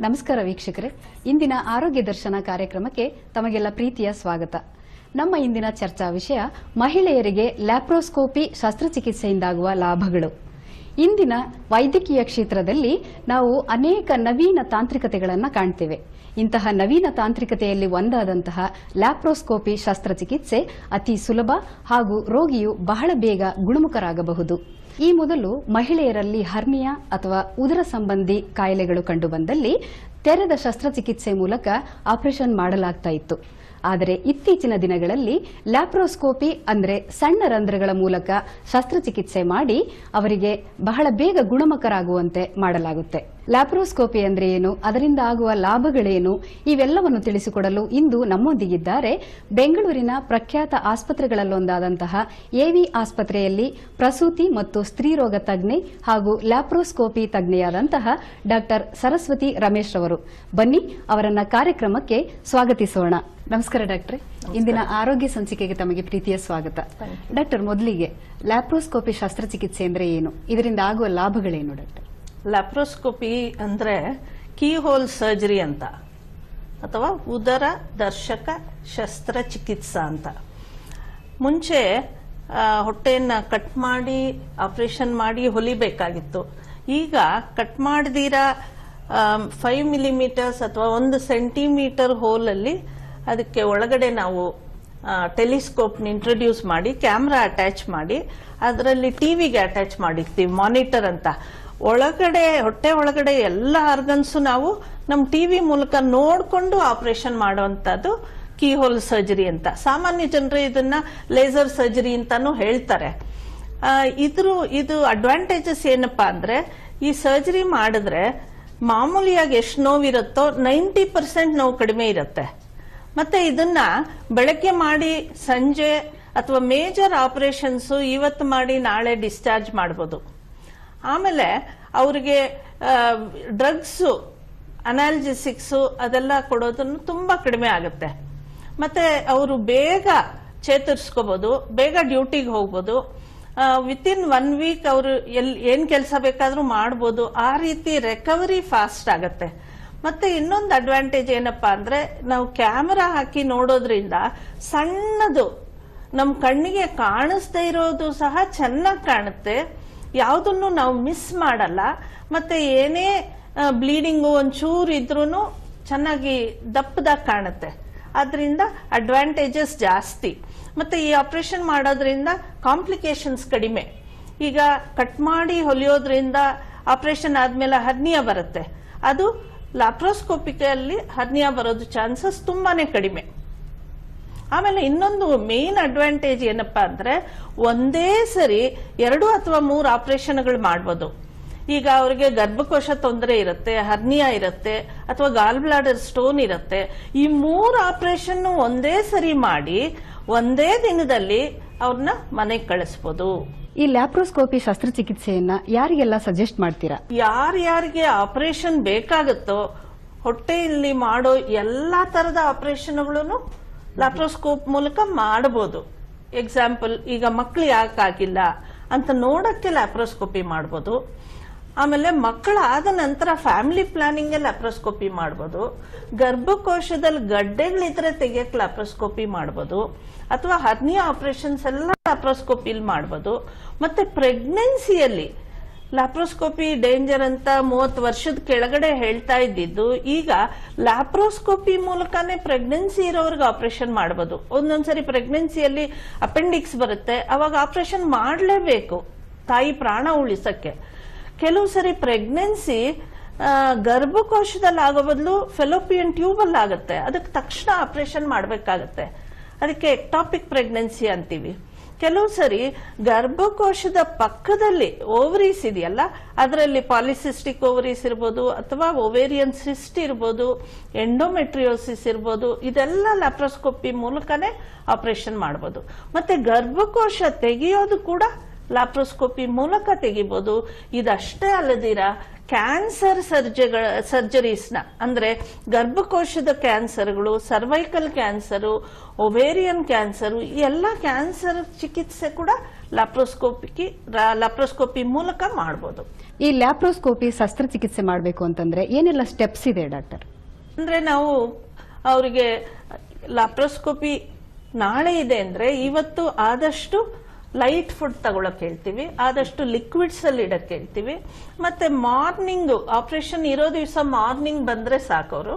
ನಮಸ್ಕಾರ ವೀಕ್ಷಕರೇ ಇಂದಿನ ಆರೋಗ್ಯ ದರ್ಶನ ಕಾರ್ಯಕ್ರಮಕ್ಕೆ ತಮಗೆಲ್ಲ ಪ್ರೀತಿಯ ಸ್ವಾಗತ ನಮ್ಮ ಇಂದಿನ ಚರ್ಚಾ ವಿಷಯ ಮಹಿಳೆಯರಿಗೆ ಲ್ಯಾಪ್ರೋಸ್ಕೋಪಿ ಶಸ್ತ್ರಚಿಕಿತ್ಸೆಯಿಂದಾಗುವ ಲಾಭಗಳು ಇಂದಿನ ವೈದ್ಯಕೀಯ ಕ್ಷೇತ್ರದಲ್ಲಿ ನಾವು ಅನೇಕ ನವೀನ ತಾಂತ್ರಿಕತೆಗಳನ್ನು ಕಾಣ್ತೇವೆ ಇಂತಹ ನವೀನ ತಾಂತ್ರಿಕತೆಯಲ್ಲಿ ಒಂದಾದಂತಹ ಲ್ಯಾಪ್ರೋಸ್ಕೋಪಿ ಶಸ್ತ್ರಚಿಕಿತ್ಸೆ ಅತಿ ಸುಲಭ ಹಾಗೂ ರೋಗಿಯು ಬಹಳ ಬೇಗ ಗುಣಮುಖರಾಗಬಹುದು ಈ ಮೊದಲು ಮಹಿಳೆಯರಲ್ಲಿ ಹರ್ನಿಯಾ ಅಥವಾ ಉದರ ಸಂಬಂಧಿ ಕಾಯಿಲೆಗಳು ಕಂಡುಬಂದಲ್ಲಿ ತೆರೆದ ಶಸ್ತ್ರಚಿಕಿತ್ಸೆ ಮೂಲಕ ಆಪರೇಷನ್ ಮಾಡಲಾಗ್ತಾ ಇತ್ತು ಆದರೆ ಇತ್ತೀಚಿನ ದಿನಗಳಲ್ಲಿ ಲ್ಯಾಪ್ರೋಸ್ಕೋಪಿ ಅಂದ್ರೆ ಸಣ್ಣ ರಂಧ್ರಗಳ ಮೂಲಕ ಶಸ್ತ್ರಚಿಕಿತ್ಸೆ ಮಾಡಿ ಅವರಿಗೆ ಬಹಳ ಬೇಗ ಗುಣಮುಖರಾಗುವಂತೆ ಮಾಡಲಾಗುತ್ತೆ ಲ್ಯಾಪ್ರೋಸ್ಕೋಪಿ ಅಂದ್ರೆ ಏನು ಅದರಿಂದ ಆಗುವ ಲಾಭಗಳೇನು ಇವೆಲ್ಲವನ್ನು ತಿಳಿಸಿಕೊಡಲು ಇಂದು ನಮ್ಮೊಂದಿಗಿದ್ದಾರೆ ಬೆಂಗಳೂರಿನ ಪ್ರಖ್ಯಾತ ಆಸ್ಪತ್ರೆಗಳಲ್ಲೊಂದಾದಂತಹ ಎವಿ ಆಸ್ಪತ್ರೆಯಲ್ಲಿ ಪ್ರಸೂತಿ ಮತ್ತು ಸ್ತ್ರೀರೋಗ ತಜ್ಞೆ ಹಾಗೂ ಲ್ಯಾಪ್ರೋಸ್ಕೋಪಿ ತಜ್ಞೆಯಾದಂತಹ ಡಾಕ್ಟರ್ ಸರಸ್ವತಿ ರಮೇಶ್ ರವರು ಬನ್ನಿ ಅವರನ್ನ ಕಾರ್ಯಕ್ರಮಕ್ಕೆ ಸ್ವಾಗತಿಸೋಣ ನಮಸ್ಕಾರ ಡಾಕ್ಟ್ರೆ ಇಂದಿನ ಆರೋಗ್ಯ ಸಂಚಿಕೆಗೆ ತಮಗೆ ಪ್ರೀತಿಯ ಸ್ವಾಗತ ಡಾಕ್ಟರ್ ಮೊದಲಿಗೆ ಲ್ಯಾಪ್ರೋಸ್ಕೋಪಿ ಶಸ್ತ್ರಚಿಕಿತ್ಸೆ ಅಂದ್ರೆ ಏನು ಇದರಿಂದ ಆಗುವ ಲಾಭಗಳೇನು ಡಾಕ್ಟರ್ ಲ್ಯಾಪ್ರೋಸ್ಕೋಪಿ ಅಂದ್ರೆ ಕೀ ಹೋಲ್ ಸರ್ಜರಿ ಅಂತ ಅಥವಾ ಉದರ ದರ್ಶಕ ಶಸ್ತ್ರಚಿಕಿತ್ಸಾ ಅಂತ ಮುಂಚೆ ಆ, ಹೊಟ್ಟೆಯನ್ನ ಕಟ್ ಮಾಡಿ ಆಪರೇಷನ್ ಮಾಡಿ ಹೊಲಿಬೇಕಾಗಿತ್ತು ಈಗ ಕಟ್ ಮಾಡದಿರ ಫೈವ್ ಮಿಲಿಮೀಟರ್ಸ್ ಅಥವಾ ಒಂದು ಸೆಂಟಿಮೀಟರ್ ಹೋಲಲ್ಲಿ ಅದಕ್ಕೆ ಒಳಗಡೆ ನಾವು ಟೆಲಿಸ್ಕೋಪ್ನ ಇಂಟ್ರೊಡ್ಯೂಸ್ ಮಾಡಿ ಕ್ಯಾಮ್ರಾ ಅಟ್ಯಾಚ್ ಮಾಡಿ ಅದರಲ್ಲಿ ಟಿವಿಗೆ ಅಟ್ಯಾಚ್ ಮಾಡಿರ್ತೀವಿ ಮಾನಿಟರ್ ಅಂತ ಒಳಗಡೆ ಹೊಟ್ಟೆ ಒಳಗಡೆ ಎಲ್ಲ ಆರ್ಗನ್ಸು ನಾವು ನಮ್ಮ ಟಿವಿ ಮೂಲಕ ನೋಡಿಕೊಂಡು ಆಪರೇಷನ್ ಮಾಡುವಂತದ್ದು ಕೀ ಹೋಲ್ ಸರ್ಜರಿ ಅಂತ ಸಾಮಾನ್ಯ ಜನರು ಇದನ್ನ ಲೇಸರ್ ಸರ್ಜರಿ ಅಂತಾನು ಹೇಳ್ತಾರೆ ಆ, ಇದ್ರ ಇದು ಅಡ್ವಾಂಟೇಜಸ್ ಏನಪ್ಪಾ ಅಂದ್ರೆ ಈ ಸರ್ಜರಿ ಮಾಡಿದ್ರೆ ಮಾಮೂಲಿಯಾಗಿ ಎಷ್ಟು ನೋವಿರುತ್ತೋ ನೈಂಟಿ ಪರ್ಸೆಂಟ್ ನೋವು ಕಡಿಮೆ ಇರುತ್ತೆ ಮತ್ತೆ ಇದನ್ನ ಬೆಳಗ್ಗೆ ಮಾಡಿ ಸಂಜೆ ಅಥವಾ ಮೇಜರ್ ಆಪರೇಷನ್ಸ್ ಇವತ್ತು ಮಾಡಿ ನಾಳೆ ಡಿಸ್ಚಾರ್ಜ್ ಮಾಡ್ಬೋದು ಆಮೇಲೆ ಅವ್ರಿಗೆ ಡ್ರಗ್ಸ್ ಅನಾಲ್ಜೆಸಿಕ್ಸ್ ಅದೆಲ್ಲ ಕೊಡೋದನ್ನು ತುಂಬಾ ಕಡಿಮೆ ಆಗುತ್ತೆ ಮತ್ತೆ ಅವರು ಬೇಗ ಚೇತರಿಸ್ಕೋಬಹುದು ಬೇಗ ಡ್ಯೂಟಿಗೆ ಹೋಗ್ಬೋದು ವಿತ್ ಇನ್ ಒನ್ ವೀಕ್ ಅವರು ಎಲ್ ಏನ್ ಕೆಲಸ ಬೇಕಾದ್ರೂ ಮಾಡ್ಬೋದು ಆ ರೀತಿ ರೆಕವರಿ ಫಾಸ್ಟ್ ಆಗತ್ತೆ ಮತ್ತೆ ಇನ್ನೊಂದು ಅಡ್ವಾಂಟೇಜ್ ಏನಪ್ಪಾ ಅಂದ್ರೆ ನಾವು ಕ್ಯಾಮರಾ ಹಾಕಿ ನೋಡೋದ್ರಿಂದ ಸಣ್ಣದು ನಮ್ ಕಣ್ಣಿಗೆ ಕಾಣಿಸ್ದೇ ಇರೋದು ಸಹ ಚೆನ್ನಾಗಿ ಕಾಣುತ್ತೆ ಯಾವುದನ್ನು ನಾವು ಮಿಸ್ ಮಾಡಲ್ಲ ಮತ್ತೆ ಏನೇ ಬ್ಲೀಡಿಂಗು ಒಂಚೂರು ಇದ್ರೂ ಚೆನ್ನಾಗಿ ದಪ್ಪದಾಗಿ ಕಾಣುತ್ತೆ ಅದರಿಂದ ಅಡ್ವಾಂಟೇಜಸ್ ಜಾಸ್ತಿ ಮತ್ತೆ ಈ ಆಪರೇಷನ್ ಮಾಡೋದ್ರಿಂದ ಕಾಂಪ್ಲಿಕೇಶನ್ಸ್ ಕಡಿಮೆ ಈಗ ಕಟ್ ಮಾಡಿ ಹೊಲಿಯೋದ್ರಿಂದ ಆಪರೇಷನ್ ಆದ್ಮೇಲೆ ಹರ್ನಿಯಾ ಬರುತ್ತೆ ಅದು ಲ್ಯಾಪ್ರೋಸ್ಕೋಪಿಕಲ್ಲಿ ಹರ್ನಿಯಾ ಬರೋದು ಚಾನ್ಸಸ್ ತುಂಬಾನೇ ಕಡಿಮೆ ಆಮೇಲೆ ಇನ್ನೊಂದು ಮೇನ್ ಅಡ್ವಾಂಟೇಜ್ ಏನಪ್ಪಾ ಅಂದ್ರೆ ಒಂದೇ ಸರಿ ಎರಡು ಅಥವಾ ಮೂರು ಆಪರೇಷನ್ಗಳು ಮಾಡ್ಬೋದು ಈಗ ಅವರಿಗೆ ಗರ್ಭಕೋಶ ತೊಂದರೆ ಇರುತ್ತೆ ಹರ್ನಿಯಾ ಇರುತ್ತೆ ಅಥವಾ ಗಾಲ್ ಬ್ಲಾಡರ್ ಸ್ಟೋನ್ ಇರುತ್ತೆ ಈ ಮೂರು ಆಪರೇಷನ್ ಒಂದೇ ಸರಿ ಮಾಡಿ ಒಂದೇ ದಿನದಲ್ಲಿ ಅವ್ರನ್ನ ಮನೆಗೆ ಕಳಿಸ್ಬೋದು ಈ ಲ್ಯಾಪ್ರೋಸ್ಕೋಪಿ ಶಸ್ತ್ರಚಿಕಿತ್ಸೆಯನ್ನ ಯಾರಿಗೆಲ್ಲ ಸಜೆಸ್ಟ್ ಮಾಡ್ತೀರಾ ಯಾರ್ಯಾರಿಗೆ ಆಪರೇಷನ್ ಬೇಕಾಗುತ್ತೋ ಹೊಟ್ಟೆಯಲ್ಲಿ ಮಾಡೋ ಎಲ್ಲಾ ತರದ ಆಪರೇಷನ್ಗಳನ್ನು ಲ್ಯಾಪ್ರೋಸ್ಕೋಪ್ ಮೂಲಕ ಮಾಡಬಹುದು ಎಕ್ಸಾಂಪಲ್ ಈಗ ಮಕ್ಳು ಯಾಕಾಗಿಲ್ಲ ಅಂತ ನೋಡಕ್ಕೆ ಲ್ಯಾಪ್ರೋಸ್ಕೋಪಿ ಮಾಡ್ಬೋದು ಆಮೇಲೆ ಮಕ್ಕಳಾದ ನಂತರ ಫ್ಯಾಮಿಲಿ ಪ್ಲಾನಿಂಗ್ ಲ್ಯಾಪ್ರೋಸ್ಕೋಪಿ ಮಾಡ್ಬೋದು ಗರ್ಭಕೋಶದಲ್ಲಿ ಗಡ್ಡೆಗಳಿದ್ರೆ ತೆಗಿಯಕ್ಕೆ ಲ್ಯಾಪ್ರೋಸ್ಕೋಪಿ ಮಾಡ್ಬೋದು ಅಥವಾ ಹರ್ನಿಯಾ ಆಪರೇಷನ್ಸ್ ಎಲ್ಲ ಲ್ಯಾಪ್ರೋಸ್ಕೋಪಿಲಿ ಮಾಡ್ಬೋದು ಮತ್ತೆ ಪ್ರೆಗ್ನೆನ್ಸಿಯಲ್ಲಿ ಲ್ಯಾಪ್ರೋಸ್ಕೋಪಿ ಡೇಂಜರ್ ಅಂತ ಮೂವತ್ತು ವರ್ಷದ ಕೆಳಗಡೆ ಹೇಳ್ತಾ ಇದ್ದಿದ್ದು ಈಗ ಲ್ಯಾಪ್ರೋಸ್ಕೋಪಿ ಮೂಲಕನೇ ಪ್ರೆಗ್ನೆನ್ಸಿ ಇರೋರ್ಗೆ ಆಪರೇಷನ್ ಮಾಡಬಹುದು ಒಂದೊಂದ್ಸರಿ ಪ್ರೆಗ್ನೆನ್ಸಿಯಲ್ಲಿ ಅಪೆಂಡಿಕ್ಸ್ ಬರುತ್ತೆ ಅವಾಗ ಆಪರೇಷನ್ ಮಾಡಲೇಬೇಕು ತಾಯಿ ಪ್ರಾಣ ಉಳಿಸಕ್ಕೆ ಕೆಲವು ಸರಿ ಪ್ರೆಗ್ನೆನ್ಸಿ ಗರ್ಭಕೋಶದಲ್ಲಿ ಆಗೋ ಬದಲು ಫೆಲೋಪಿಯನ್ ಟ್ಯೂಬ್ ಅಲ್ಲಿ ಆಗುತ್ತೆ ಅದಕ್ಕೆ ತಕ್ಷಣ ಆಪರೇಷನ್ ಮಾಡಬೇಕಾಗತ್ತೆ ಅದಕ್ಕೆ ಎಕ್ಟಾಪಿಕ್ ಪ್ರೆಗ್ನೆನ್ಸಿ ಅಂತೀವಿ ಕೆಲವು ಸರಿ ಗರ್ಭಕೋಶದ ಪಕ್ಕದಲ್ಲಿ ಓವರೀಸ್ ಇದೆಯಲ್ಲ ಅದರಲ್ಲಿ ಪಾಲಿಸಿಸ್ಟಿಕ್ ಓವರೀಸ್ ಇರ್ಬೋದು ಅಥವಾ ಓವೇರಿಯನ್ ಸಿಸ್ಟ್ ಇರ್ಬೋದು ಎಂಡೋಮೆಟ್ರಿಯೋಸಿಸ್ ಇರ್ಬೋದು ಇದೆಲ್ಲ ಲ್ಯಾಪ್ರೋಸ್ಕೋಪಿ ಮೂಲಕನೇ ಆಪರೇಷನ್ ಮಾಡ್ಬೋದು ಮತ್ತೆ ಗರ್ಭಕೋಶ ತೆಗೆಯೋದು ಕೂಡ ಲ್ಯಾಪ್ರೋಸ್ಕೋಪಿ ಮೂಲಕ ತೆಗಿಬಹುದು ಇದಷ್ಟೇ ಅಲ್ಲದಿರ ಕ್ಯಾನ್ಸರ್ ಸರ್ಜಗಳ ಸರ್ಜರೀಸ್ನ ಅಂದ್ರೆ ಗರ್ಭಕೋಶದ ಕ್ಯಾನ್ಸರ್ಗಳು ಸರ್ವೈಕಲ್ ಕ್ಯಾನ್ಸರು ಒವೇರಿಯನ್ ಕ್ಯಾನ್ಸರು ಈ ಎಲ್ಲ ಕ್ಯಾನ್ಸರ್ ಚಿಕಿತ್ಸೆ ಕೂಡ ಲ್ಯಾಪ್ರೋಸ್ಕೋಪಿಗೆ ಲ್ಯಾಪ್ರೋಸ್ಕೋಪಿ ಮೂಲಕ ಮಾಡಬಹುದು ಈ ಲ್ಯಾಪ್ರೋಸ್ಕೋಪಿ ಶಸ್ತ್ರಚಿಕಿತ್ಸೆ ಮಾಡಬೇಕು ಅಂತಂದ್ರೆ ಏನೆಲ್ಲ ಸ್ಟೆಪ್ಸ್ ಇದೆ ಡಾಕ್ಟರ್ ಅಂದ್ರೆ ನಾವು ಅವರಿಗೆ ಲ್ಯಾಪ್ರೋಸ್ಕೋಪಿ ನಾಳೆ ಇದೆ ಅಂದ್ರೆ ಇವತ್ತು ಆದಷ್ಟು ಲೈಟ್ ಫುಡ್ ತಗೊಳಕ್ ಹೇಳ್ತೀವಿ ಆದಷ್ಟು ಲಿಕ್ವಿಡ್ಸ್ ಅಲ್ಲಿ ಇಡಕ್ ಹೇಳ್ತೀವಿ ಮತ್ತೆ ಮಾರ್ನಿಂಗ್ ಆಪರೇಷನ್ ಇರೋ ದಿವಸ ಮಾರ್ನಿಂಗ್ ಬಂದ್ರೆ ಸಾಕವರು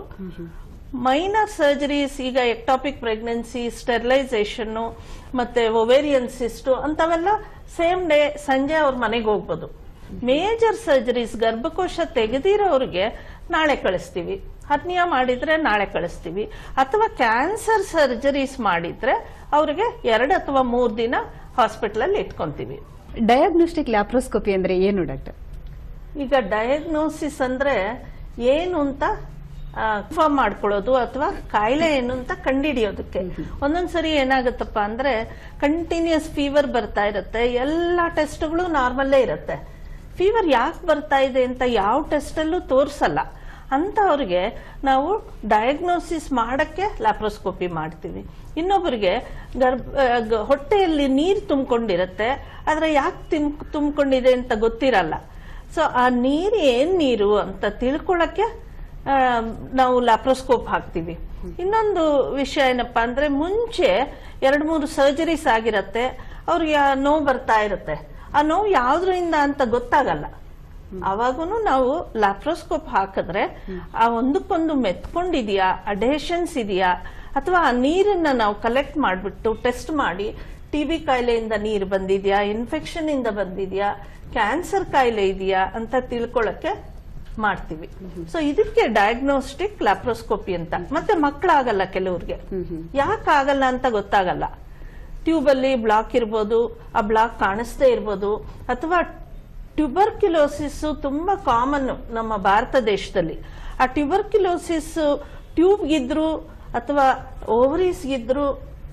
ಮೈನರ್ ಸರ್ಜರೀಸ್ ಈಗ ಎಕ್ಟಾಪಿಕ್ ಪ್ರೆಗ್ನೆನ್ಸಿ ಸ್ಟೆರಿಲೈಸೇಷನ್ ಮತ್ತೆ ಒವೇರಿಯನ್ ಸಿಸ್ಟು ಅಂತವೆಲ್ಲ ಸೇಮ್ ಡೇ ಸಂಜೆ ಅವ್ರ ಮನೆಗೆ ಹೋಗ್ಬೋದು ಮೇಜರ್ ಸರ್ಜರೀಸ್ ಗರ್ಭಕೋಶ ತೆಗೆದಿರೋರಿಗೆ ನಾಳೆ ಕಳಿಸ್ತೀವಿ ಹರ್ನಿಯಾ ಮಾಡಿದ್ರೆ ನಾಳೆ ಕಳಿಸ್ತೀವಿ ಅಥವಾ ಕ್ಯಾನ್ಸರ್ ಸರ್ಜರೀಸ್ ಮಾಡಿದ್ರೆ ಅವ್ರಿಗೆ ಎರಡು ಅಥವಾ ಮೂರು ದಿನ ಹಾಸ್ಪಿಟಲ್ ಅಲ್ಲಿ ಇಟ್ಕೊಂತೀವಿ ಡಯಾಗ್ನೋಸ್ಟಿಕ್ ಲ್ಯಾಪ್ರೋಸ್ಕೋಪಿ ಅಂದ್ರೆ ಏನು ಡಾಕ್ಟರ್ ಈಗ ಡಯಾಗ್ನೋಸಿಸ್ ಅಂದ್ರೆ ಏನು ಅಂತ ಕನ್ಫರ್ಮ್ ಮಾಡ್ಕೊಳ್ಳೋದು ಅಥವಾ ಕಾಯಿಲೆ ಏನು ಅಂತ ಕಂಡಿಡಿಯೋದಕ್ಕೆ ಒಂದೊಂದ್ಸರಿ ಏನಾಗುತ್ತಪ್ಪ ಅಂದ್ರೆ ಕಂಟಿನ್ಯೂಸ್ ಫೀವರ್ ಬರ್ತಾ ಇರುತ್ತೆ ಎಲ್ಲಾ ಟೆಸ್ಟ್ಗಳು ನಾರ್ಮಲ್ಲೇ ಇರುತ್ತೆ ಫೀವರ್ ಯಾಕೆ ಬರ್ತಾ ಇದೆ ಅಂತ ಯಾವ ಟೆಸ್ಟ್ ಅಲ್ಲೂ ತೋರಿಸಲ್ಲ ಅಂತವ್ರಿಗೆ ನಾವು ಡಯಾಗ್ನೋಸಿಸ್ ಮಾಡಕ್ಕೆ ಲ್ಯಾಪ್ರೋಸ್ಕೋಪಿ ಮಾಡ್ತೀವಿ ಇನ್ನೊಬ್ಬರಿಗೆ ಗರ್ಭ ಆ, ಗ- ಹೊಟ್ಟೆಯಲ್ಲಿ ನೀರು ತುಂಬಿಕೊಂಡಿರುತ್ತೆ ಆದ್ರೆ ಯಾಕೆ ತಿಮ್ ತುಂಬಿಕೊಂಡಿದೆ ಅಂತ ಗೊತ್ತಿರಲ್ಲ ಸೊ ಆ ನೀರು ಏನ್ ನೀರು ಅಂತ ತಿಳ್ಕೊಳಕ್ಕೆ ಆ, ನಾವು ಲ್ಯಾಪ್ರೋಸ್ಕೋಪ್ ಹಾಕ್ತಿವಿ ಇನ್ನೊಂದು ವಿಷಯ ಏನಪ್ಪಾ ಅಂದ್ರೆ ಮುಂಚೆ ಎರಡ್ ಮೂರು ಸರ್ಜರೀಸ್ ಆಗಿರತ್ತೆ ಅವ್ರಿಗೆ ಆ ನೋವು ಬರ್ತಾ ಇರುತ್ತೆ ಆ ನೋವು ಯಾವ್ದ್ರಿಂದ ಅಂತ ಗೊತ್ತಾಗಲ್ಲ ಅವಾಗೂ ನಾವು ಲ್ಯಾಪ್ರೋಸ್ಕೋಪ್ ಹಾಕಿದ್ರೆ ಆ ಒಂದಕ್ಕೊಂದು ಮೆತ್ಕೊಂಡಿದ್ಯಾ ಅಡೇಷನ್ಸ್ ಇದೆಯಾ ಅಥವಾ ಆ ನೀರನ್ನ ನಾವು ಕಲೆಕ್ಟ್ ಮಾಡಿಬಿಟ್ಟು ಟೆಸ್ಟ್ ಮಾಡಿ ಟಿ ಬಿ ಕಾಯಿಲೆಯಿಂದ ನೀರು ಬಂದಿದ್ಯಾ ಇನ್ಫೆಕ್ಷನ್ ಇಂದ ಬಂದಿದ್ಯಾ ಕ್ಯಾನ್ಸರ್ ಕಾಯಿಲೆ ಇದೆಯಾ ಅಂತ ತಿಳ್ಕೊಳಕ್ಕೆ ಮಾಡ್ತೀವಿ ಸೊ ಇದಕ್ಕೆ ಡಯಾಗ್ನೋಸ್ಟಿಕ್ ಲ್ಯಾಪ್ರೋಸ್ಕೋಪಿ ಅಂತ ಮತ್ತೆ ಮಕ್ಕಳಾಗಲ್ಲ ಕೆಲವ್ರಿಗೆ ಯಾಕೆ ಆಗಲ್ಲ ಅಂತ ಗೊತ್ತಾಗಲ್ಲ ಟ್ಯೂಬ್ ಅಲ್ಲಿ ಬ್ಲಾಕ್ ಇರ್ಬೋದು ಆ ಬ್ಲಾಕ್ ಕಾಣಿಸ್ದೇ ಇರ್ಬೋದು ಅಥವಾ ಟ್ಯೂಬರ್ಕ್ಯುಲೋಸಿಸ್ ತುಂಬಾ ಕಾಮನ್ ನಮ್ಮ ಭಾರತ ದೇಶದಲ್ಲಿ ಆ ಟ್ಯೂಬರ್ಕ್ಯುಲೋಸಿಸ್ ಟ್ಯೂಬ್ ಇದ್ರು ಅಥವಾ ಓವರೀಸ್ ಇದ್ರು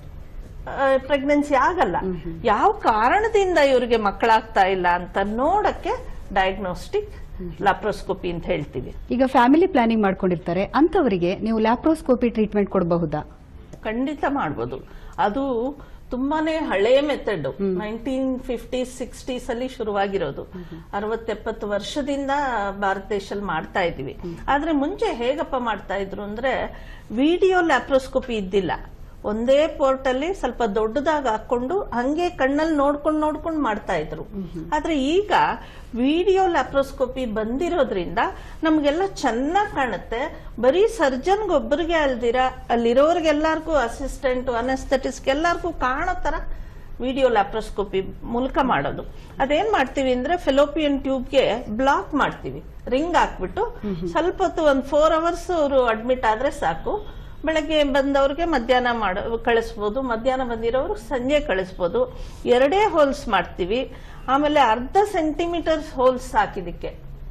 ಪ್ರೆಗ್ನೆನ್ಸಿ ಆಗಲ್ಲ ಯಾವ ಕಾರಣದಿಂದ ಇವರಿಗೆ ಮಕ್ಕಳಾಗ್ತಾ ಇಲ್ಲ ಅಂತ ನೋಡಕ್ಕೆ ಡಯಾಗ್ನೋಸ್ಟಿಕ್ ಲ್ಯಾಪ್ರೋಸ್ಕೋಪಿ ಅಂತ ಹೇಳ್ತೀವಿ ಈಗ ಫ್ಯಾಮಿಲಿ ಪ್ಲಾನಿಂಗ್ ಮಾಡ್ಕೊಂಡಿರ್ತಾರೆ ಅಂತವರಿಗೆ ನೀವು ಲ್ಯಾಪ್ರೋಸ್ಕೋಪಿ ಟ್ರೀಟ್ಮೆಂಟ್ ಕೊಡಬಹುದಾ ಖಂಡಿತ ಮಾಡ್ಬೋದು ಅದು ತುಂಬಾನೇ ಹಳೆ ಮೆಥಡ್ ನೈನ್ಟೀನ್ ಫಿಫ್ಟೀಸ್ ಸಿಕ್ಸ್ಟೀಸ್ ಅಲ್ಲಿ ಶುರುವಾಗಿರೋದು ಅರವತ್ತೆಪ್ಪತ್ತು ವರ್ಷದಿಂದ ಭಾರತ ದೇಶದಲ್ಲಿ ಮಾಡ್ತಾ ಇದ್ವಿ ಆದ್ರೆ ಮುಂಚೆ ಹೇಗಪ್ಪ ಮಾಡ್ತಾ ಇದ್ರು ಅಂದ್ರೆ ವಿಡಿಯೋ ಲ್ಯಾಪ್ರೋಸ್ಕೋಪಿ ಇದ್ದಿಲ್ಲ ಒಂದೇ ಪೋರ್ಟ್ ಅಲ್ಲಿ ಸ್ವಲ್ಪ ದೊಡ್ಡದಾಗಿ ಹಾಕೊಂಡು ಹಂಗೆ ಕಣ್ಣಲ್ಲಿ ನೋಡ್ಕೊಂಡು ನೋಡ್ಕೊಂಡು ಮಾಡ್ತಾ ಇದ್ರು ಆದ್ರೆ ಈಗ ವಿಡಿಯೋ ಲ್ಯಾಪ್ರೋಸ್ಕೋಪಿ ಬಂದಿರೋದ್ರಿಂದ ನಮ್ಗೆಲ್ಲ ಚೆನ್ನಾಗಿ ಕಾಣುತ್ತೆ ಬರೀ ಸರ್ಜನ್ಗೆ ಒಬ್ಬರಿಗೆ ಅಲ್ದಿರ ಅಲ್ಲಿರೋರ್ಗೆಲ್ಲರಿಗೂ ಅಸಿಸ್ಟೆಂಟ್ ಅನೆಸ್ಥೆಟಿಸ್ಟ್ ಎಲ್ಲರಿಗೂ ಕಾಣೋ ತರ ವಿಡಿಯೋ ಲ್ಯಾಪ್ರೋಸ್ಕೋಪಿ ಮೂಲಕ ಮಾಡೋದು ಅದೇನ್ ಮಾಡ್ತೀವಿ ಅಂದ್ರೆ ಫೆಲೋಪಿಯನ್ ಟ್ಯೂಬ್ಗೆ ಬ್ಲಾಕ್ ಮಾಡ್ತೀವಿ ರಿಂಗ್ ಹಾಕ್ಬಿಟ್ಟು ಸ್ವಲ್ಪ ಹೊತ್ತು ಒಂದು ಫೋರ್ ಅವರ್ಸ್ ಅವರು ಅಡ್ಮಿಟ್ ಆದ್ರೆ ಸಾಕು ಬೆಳಗ್ಗೆ ಬಂದವ್ರಿಗೆ ಮಧ್ಯಾಹ್ನ ಮಾಡ ಕಳಿಸ್ಬೋದು ಮಧ್ಯಾಹ್ನ ಬಂದಿರೋರು ಸಂಜೆ ಕಳಿಸ್ಬೋದು ಎರಡೇ ಹೋಲ್ಸ್ ಮಾಡ್ತೀವಿ ಆಮೇಲೆ ಅರ್ಧ ಸೆಂಟಿಮೀಟರ್ ಹೋಲ್ಸ್ ಹಾಕಿದಕ್ಕೆ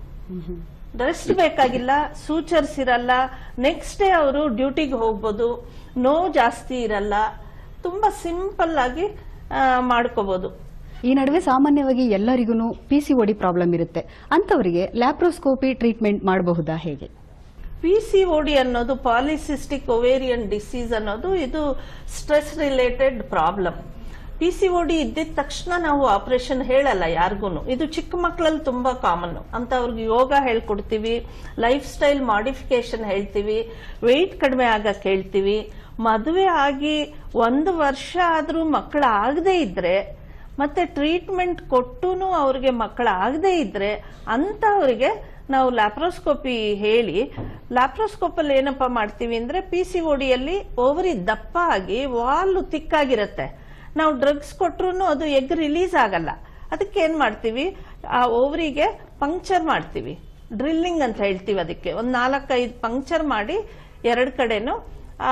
ರೆಸ್ಟ್ ಬೇಕಾಗಿಲ್ಲ ಸೂಚರ್ಸ್ ಇರಲ್ಲ ನೆಕ್ಸ್ಟ್ ಡೇ ಅವರು ಡ್ಯೂಟಿಗೆ ಹೋಗ್ಬೋದು ನೋವು ಜಾಸ್ತಿ ಇರಲ್ಲ ತುಂಬಾ ಸಿಂಪಲ್ ಆಗಿ ಆ, ಮಾಡ್ಕೋಬಹುದು ಈ ನಡುವೆ ಸಾಮಾನ್ಯವಾಗಿ ಎಲ್ಲರಿಗೂ ಪಿ ಸಿ ಓಡಿ ಪ್ರಾಬ್ಲಮ್ ಇರುತ್ತೆ ಅಂತವರಿಗೆ ಲ್ಯಾಪ್ರೋಸ್ಕೋಪಿ ಟ್ರೀಟ್ಮೆಂಟ್ ಮಾಡಬಹುದಾ ಹೇಗೆ ಪಿ ಸಿ ಡಿ ಅನ್ನೋದು ಪಾಲಿಸಿಸ್ಟಿಕ್ ಒವೇರಿಯನ್ ಡಿಸೀಸ್ ಅನ್ನೋದು ಇದು stress related problem P C D ಇದ್ದಿದ ತಕ್ಷಣ ನಾವು ಆಪರೇಷನ್ ಹೇಳಲ್ಲ ಯಾರಿಗೂ ಇದು ಚಿಕ್ಕ ಮಕ್ಕಳಲ್ಲಿ ತುಂಬಾ ಕಾಮನ್ ಅಂತ ಅವ್ರಿಗೆ ಯೋಗ ಹೇಳ್ಕೊಡ್ತೀವಿ ಲೈಫ್ ಸ್ಟೈಲ್ ಮಾಡಿಫಿಕೇಶನ್ ಹೇಳ್ತೀವಿ ವೆಯ್ಟ್ ಕಡಿಮೆ ಆಗಕ್ಕೆ ಹೇಳ್ತೀವಿ ಮದುವೆ ಆಗಿ ಒಂದು ವರ್ಷ ಆದ್ರೂ ಮಕ್ಕಳು ಆಗದೆ ಇದ್ರೆ ಮತ್ತೆ ಟ್ರೀಟ್ಮೆಂಟ್ ಕೊಟ್ಟೂನು ಅವ್ರಿಗೆ ಮಕ್ಕಳಾಗದೇ ಇದ್ರೆ ಅಂತವರಿಗೆ ನಾವು ಲ್ಯಾಪ್ರೋಸ್ಕೋಪಿ ಹೇಳಿ ಲ್ಯಾಪ್ರೋಸ್ಕೋಪಲ್ಲಿ ಏನಪ್ಪ ಮಾಡ್ತೀವಿ ಅಂದ್ರೆ ಪಿ ಸಿ ಓಡಿಯಲ್ಲಿ ಓವರಿ ದಪ್ಪ ಆಗಿ ವಾಲು ತಿಕ್ಕಾಗಿರುತ್ತೆ ನಾವು ಡ್ರಗ್ಸ್ ಕೊಟ್ರು ಅದು ಎಗ್ ರಿಲೀಸ್ ಆಗಲ್ಲ ಅದಕ್ಕೆ ಏನ್ ಮಾಡ್ತೀವಿ ಆ ಓವರಿಗೆ ಪಂಕ್ಚರ್ ಮಾಡ್ತೀವಿ ಡ್ರಿಲ್ಲಿಂಗ್ ಅಂತ ಹೇಳ್ತೀವಿ ಅದಕ್ಕೆ ಒಂದ್ ನಾಲ್ಕೈದು ಪಂಕ್ಚರ್ ಮಾಡಿ ಎರಡ್ ಕಡೆನು ಆ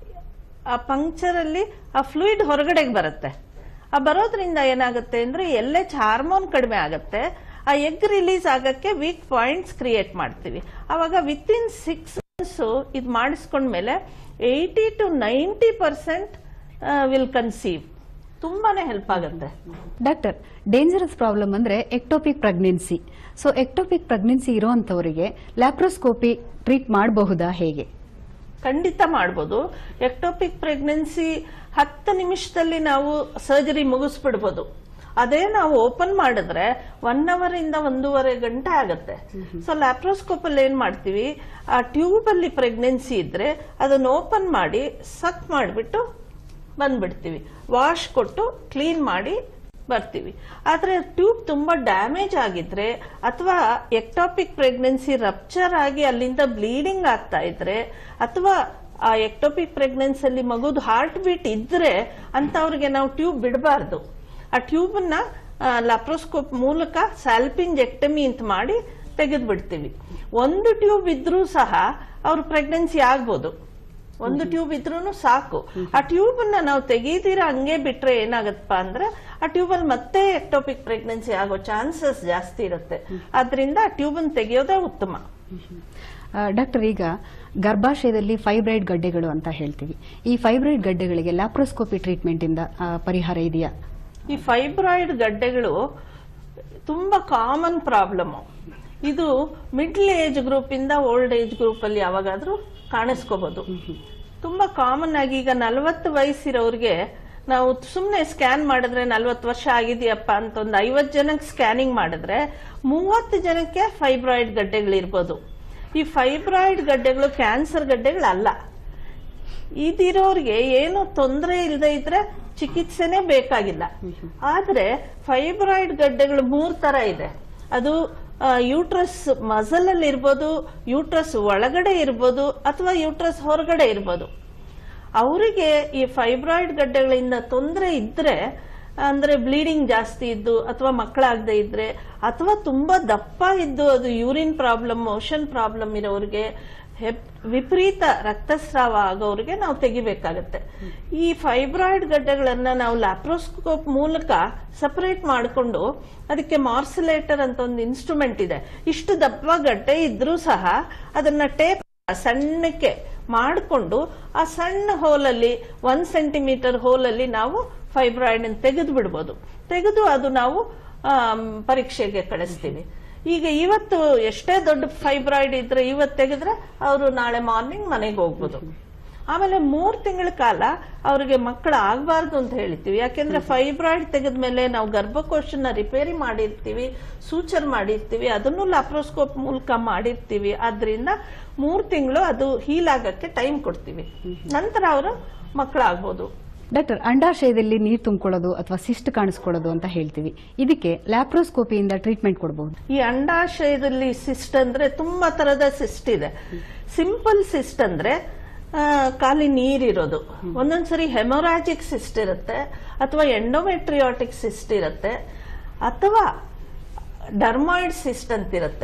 ಆ ಪಂಕ್ಚರ್ ಅಲ್ಲಿ ಆ ಫ್ಲೂಯಿಡ್ ಹೊರಗಡೆಗೆ ಬರುತ್ತೆ ಆ ಬರೋದ್ರಿಂದ ಏನಾಗುತ್ತೆ ಅಂದ್ರೆ ಎಲ್ ಎಚ್ ಹಾರ್ಮೋನ್ ಕಡಿಮೆ ಆಗುತ್ತೆ ಆ ಎಗ್ ರಿಲೀಸ್ ಆಗಕ್ಕೆ ವೀಕ್ ಪಾಯಿಂಟ್ಸ್ ಕ್ರಿಯೇಟ್ ಮಾಡ್ತೀವಿ ಅವಾಗ ವಿತ್ ಇನ್ ಸಿಕ್ಸ್ ಮಂತ್ಸ್ ಇದು ಮಾಡಿಸ್ಕೊಂಡ್ಮೇಲೆ eighty to ninety percent will conceive ತುಂಬಾನೇ ಹೆಲ್ಪ್ ಆಗುತ್ತೆ ಡಾಕ್ಟರ್ ಡೇಂಜರಸ್ ಪ್ರಾಬ್ಲಮ್ ಅಂದ್ರೆ ectopic pregnancy so ectopic pregnancy ಇರುವಂತವರಿಗೆ ಲ್ಯಾಪ್ರೋಸ್ಕೋಪಿ ಟ್ರೀಟ್ ಮಾಡಬಹುದಾ ಹೇಗೆ ಖಂಡಿತ ಮಾಡ್ಬೋದು ಎಕ್ಟೋಪಿಕ್ ಪ್ರೆಗ್ನೆನ್ಸಿ ಹತ್ತು ನಿಮಿಷದಲ್ಲಿ ನಾವು ಸರ್ಜರಿ ಮುಗಿಸ್ಬಿಡ್ಬೋದು ಅದೇ ನಾವು ಓಪನ್ ಮಾಡಿದ್ರೆ ಒನ್ ಅವರ್ ಇಂದ ಒಂದೂವರೆ ಗಂಟೆ ಆಗತ್ತೆ ಸೊ ಲ್ಯಾಪ್ರೋಸ್ಕೋಪ್ ಅಲ್ಲಿ ಏನ್ ಮಾಡ್ತೀವಿ ಆ ಟ್ಯೂಬ್ ಅಲ್ಲಿ ಪ್ರೆಗ್ನೆನ್ಸಿ ಇದ್ರೆ ಅದನ್ನ ಓಪನ್ ಮಾಡಿ ಸಕ್ ಮಾಡಿಬಿಟ್ಟು ಬಂದ್ಬಿಡ್ತೀವಿ ವಾಶ್ ಕೊಟ್ಟು ಕ್ಲೀನ್ ಮಾಡಿ ಬರ್ತೀವಿ ಆದ್ರೆ ಟ್ಯೂಬ್ ತುಂಬಾ ಡ್ಯಾಮೇಜ್ ಆಗಿದ್ರೆ ಅಥವಾ ಎಕ್ಟಾಪಿಕ್ ಪ್ರೆಗ್ನೆನ್ಸಿ ರಪ್ಚರ್ ಆಗಿ ಅಲ್ಲಿಂದ ಬ್ಲೀಡಿಂಗ್ ಆಗ್ತಾ ಇದ್ರೆ ಅಥವಾ ಆ ಎಕ್ಟೋಪಿಕ್ ಪ್ರೆಗ್ನೆನ್ಸಿ ಅಲ್ಲಿ ಮಗುದು ಹಾರ್ಟ್ ಬೀಟ್ ಇದ್ರೆ ಅಂತವ್ರಿಗೆ ನಾವು ಟ್ಯೂಬ್ ಬಿಡಬಾರ್ದು ಆ ಟ್ಯೂಬ್ ನ ಲ್ಯಾಪ್ರೋಸ್ಕೋಪ್ ಮೂಲಕ ಸ್ಯಾಲ್ಪಿಂಜೆಕ್ಟಮಿ ಅಂತ ಮಾಡಿ ತೆಗೆದು ಬಿಡ್ತೀವಿ ಒಂದು ಟ್ಯೂಬ್ ಇದ್ರೂ ಸಹ ಅವ್ರು ಪ್ರೆಗ್ನೆನ್ಸಿ ಆಗ್ಬೋದು ಒಂದು ಟ್ಯೂಬ್ ಇದ್ರೂ ಸಾಕು ಆ ಟ್ಯೂಬ್ ಅನ್ನ ನಾವು ತೆಗೀದಿರ ಹಂಗೆ ಬಿಟ್ರೆ ಏನಾಗತ್ತಪ್ಪ ಅಂದ್ರೆ ಆ ಟ್ಯೂಬ್ ಅಲ್ಲಿ ಮತ್ತೆ ಎಕ್ಟೋಪಿಕ್ ಪ್ರೆಗ್ನೆನ್ಸಿ ಆಗೋ ಚಾನ್ಸಸ್ ಜಾಸ್ತಿ ಇರುತ್ತೆ ಆದ್ರಿಂದ ಆ ಟ್ಯೂಬ್ ಅನ್ನು ತೆಗೆಯೋದೇ ಉತ್ತಮ ಡಾಕ್ಟರ್ ಈಗ ಗರ್ಭಾಶಯದಲ್ಲಿ ಫೈಬ್ರೈಡ್ ಗಡ್ಡೆಗಳು ಅಂತ ಹೇಳ್ತೀವಿ ಈ ಫೈಬ್ರೈಡ್ ಗಡ್ಡೆಗಳಿಗೆ ಲ್ಯಾಪ್ರೋಸ್ಕೋಪಿ ಟ್ರೀಟ್ಮೆಂಟ್ ಇಂದ ಆ, ಪರಿಹಾರ ಇದೆಯಾ ಈ ಫೈಬ್ರಾಯ್ಡ್ ಗಡ್ಡೆಗಳು ತುಂಬಾ ಕಾಮನ್ ಪ್ರಾಬ್ಲಮ್ ಇದು ಮಿಡ್ಲ್ ಏಜ್ ಗ್ರೂಪ್ ಇಂದ ಓಲ್ಡ್ ಏಜ್ ಗ್ರೂಪ್ ಅಲ್ಲಿ ಯಾವಾಗಾದ್ರೂ ಕಾಣಿಸ್ಕೋಬಹುದು ತುಂಬಾ ಕಾಮನ್ ಆಗಿ ಈಗ ನಲವತ್ತು ವಯಸ್ಸಿರೋರಿಗೆ ನಾವು ಸುಮ್ಮನೆ ಸ್ಕ್ಯಾನ್ ಮಾಡಿದ್ರೆ ನಲ್ವತ್ತು ವರ್ಷ ಆಗಿದೆಯಪ್ಪ ಅಂತ ಒಂದು ಐವತ್ತು ಜನಕ್ಕೆ ಸ್ಕ್ಯಾನಿಂಗ್ ಮಾಡಿದ್ರೆ ಮೂವತ್ತು ಜನಕ್ಕೆ ಫೈಬ್ರಾಯ್ಡ್ ಗಡ್ಡೆಗಳಿರ್ಬೋದು ಈ ಫೈಬ್ರಾಯ್ಡ್ ಗಡ್ಡೆಗಳು ಕ್ಯಾನ್ಸರ್ ಗಡ್ಡೆಗಳಲ್ಲ ಇದಿರೋರಿಗೆ ಏನು ತೊಂದರೆ ಇಲ್ಲದೆ ಇದ್ರೆ ಚಿಕಿತ್ಸೆನೇ ಬೇಕಾಗಿಲ್ಲ ಆದ್ರೆ ಫೈಬ್ರಾಯ್ಡ್ ಗಡ್ಡೆಗಳು ಮೂರ್ ತರ ಇದೆ ಅದು ಯೂಟ್ರಸ್ ಮಸಲ್ ಅಲ್ಲಿ ಇರ್ಬೋದು ಯೂಟ್ರಸ್ ಒಳಗಡೆ ಇರ್ಬೋದು ಅಥವಾ ಯೂಟ್ರಸ್ ಹೊರಗಡೆ ಇರ್ಬೋದು ಅವರಿಗೆ ಈ ಫೈಬ್ರಾಯ್ಡ್ ಗಡ್ಡೆಗಳಿಂದ ತೊಂದರೆ ಇದ್ರೆ ಅಂದ್ರೆ ಬ್ಲೀಡಿಂಗ್ ಜಾಸ್ತಿ ಇದ್ದು ಅಥವಾ ಮಕ್ಕಳಾಗದೆ ಇದ್ರೆ ಅಥವಾ ತುಂಬಾ ದಪ್ಪ ಇದ್ದು ಅದು ಯೂರಿನ್ ಪ್ರಾಬ್ಲಮ್ ಮೋಷನ್ ಪ್ರಾಬ್ಲಮ್ ಇರೋರಿಗೆ ಹೆಪ್- ವಿಪರೀತ ರಕ್ತಸ್ರಾವ ಆಗೋರಿಗೆ ನಾವು ತೆಗಿಬೇಕಾಗತ್ತೆ ಈ ಫೈಬ್ರಾಯ್ಡ್ ಗಡ್ಡೆಗಳನ್ನ ನಾವು ಲ್ಯಾಪ್ರೋಸ್ಕೋಪ್ ಮೂಲಕ ಸಪರೇಟ್ ಮಾಡಿಕೊಂಡು ಅದಕ್ಕೆ ಮಾರ್ಸಿಲೇಟರ್ ಅಂತ ಒಂದು ಇನ್ಸ್ಟ್ರೂಮೆಂಟ್ ಇದೆ ಇಷ್ಟು ದಪ್ಪ ಗಡ್ಡೆ ಇದ್ರೂ ಸಹ ಅದನ್ನ ಟೇಪ್ ಸಣ್ಣಕ್ಕೆ ಮಾಡಿಕೊಂಡು ಆ ಸಣ್ಣ ಹೋಲಲ್ಲಿ ಒಂದ್ ಸೆಂಟಿಮೀಟರ್ ಹೋಲಲ್ಲಿ ನಾವು ಫೈಬ್ರಾಯ್ಡ್ ತೆಗೆದು ಬಿಡ್ಬೋದು ತೆಗೆದು ಅದು ನಾವು ಆಮ್, ಪರೀಕ್ಷೆಗೆ ಕಳಿಸ್ತೀವಿ ಈಗ ಇವತ್ತು ಎಷ್ಟೇ ದೊಡ್ಡ ಫೈಬ್ರಾಯ್ಡ್ ಇದ್ರೆ ಇವತ್ತು ತೆಗೆದ್ರೆ ಅವರು ನಾಳೆ ಮಾರ್ನಿಂಗ್ ಮನೆಗೆ ಹೋಗ್ಬೋದು ಆಮೇಲೆ ಮೂರ್ ತಿಂಗಳ ಕಾಲ ಅವ್ರಿಗೆ ಮಕ್ಕಳು ಆಗ್ಬಾರ್ದು ಅಂತ ಹೇಳ್ತೀವಿ ಯಾಕೆಂದ್ರೆ ಫೈಬ್ರಾಯ್ಡ್ ತೆಗೆದ್ಮೇಲೆ ನಾವು ಗರ್ಭಕೋಶನ ರಿಪೇರಿ ಮಾಡಿರ್ತೀವಿ ಸೂಚರ್ ಮಾಡಿರ್ತೀವಿ ಅದನ್ನು ಲ್ಯಾಪ್ರೋಸ್ಕೋಪ್ ಮೂಲಕ ಮಾಡಿರ್ತೀವಿ ಆದ್ರಿಂದ ಮೂರ್ ತಿಂಗಳು ಅದು ಹೀಲ್ ಆಗಕ್ಕೆ ಟೈಮ್ ಕೊಡ್ತೀವಿ ನಂತರ ಅವರು ಮಕ್ಕಳಾಗ್ಬೋದು ಡಾಕ್ಟರ್ ಅಂಡಾಶಯದಲ್ಲಿ ನೀರು ತುಂಬಿಕೊಳ್ಳೋದು ಅಥವಾ ಸಿಸ್ಟ್ ಕಾಣಿಸ್ಕೊಳ್ಳೋದು ಅಂತ ಹೇಳ್ತೀವಿ ಇದಕ್ಕೆ ಲ್ಯಾಪ್ರೋಸ್ಕೋಪಿಯಿಂದ ಟ್ರೀಟ್ಮೆಂಟ್ ಕೊಡಬಹುದು ಈ ಅಂಡಾಶಯದಲ್ಲಿ ಸಿಸ್ಟ್ ಅಂದ್ರೆ ತುಂಬಾ ತರದ ಸಿಸ್ಟ್ ಇದೆ ಸಿಂಪಲ್ ಸಿಸ್ಟ್ ಅಂದ್ರೆ ಆ, ಖಾಲಿ ನೀರಿರೋದು ಒಂದೊಂದ್ಸರಿ ಹೆಮೊರಾಜಿಕ್ ಸಿಸ್ಟ್ ಇರುತ್ತೆ ಅಥವಾ ಎಂಡೋಮೆಟ್ರಿಯಾಟಿಕ್ ಸಿಸ್ಟ್ ಇರುತ್ತೆ ಅಥವಾ ಡರ್ಮಾಯ್ಡ್ ಸಿಸ್ಟ್ ಅಂತಿರುತ್ತೆ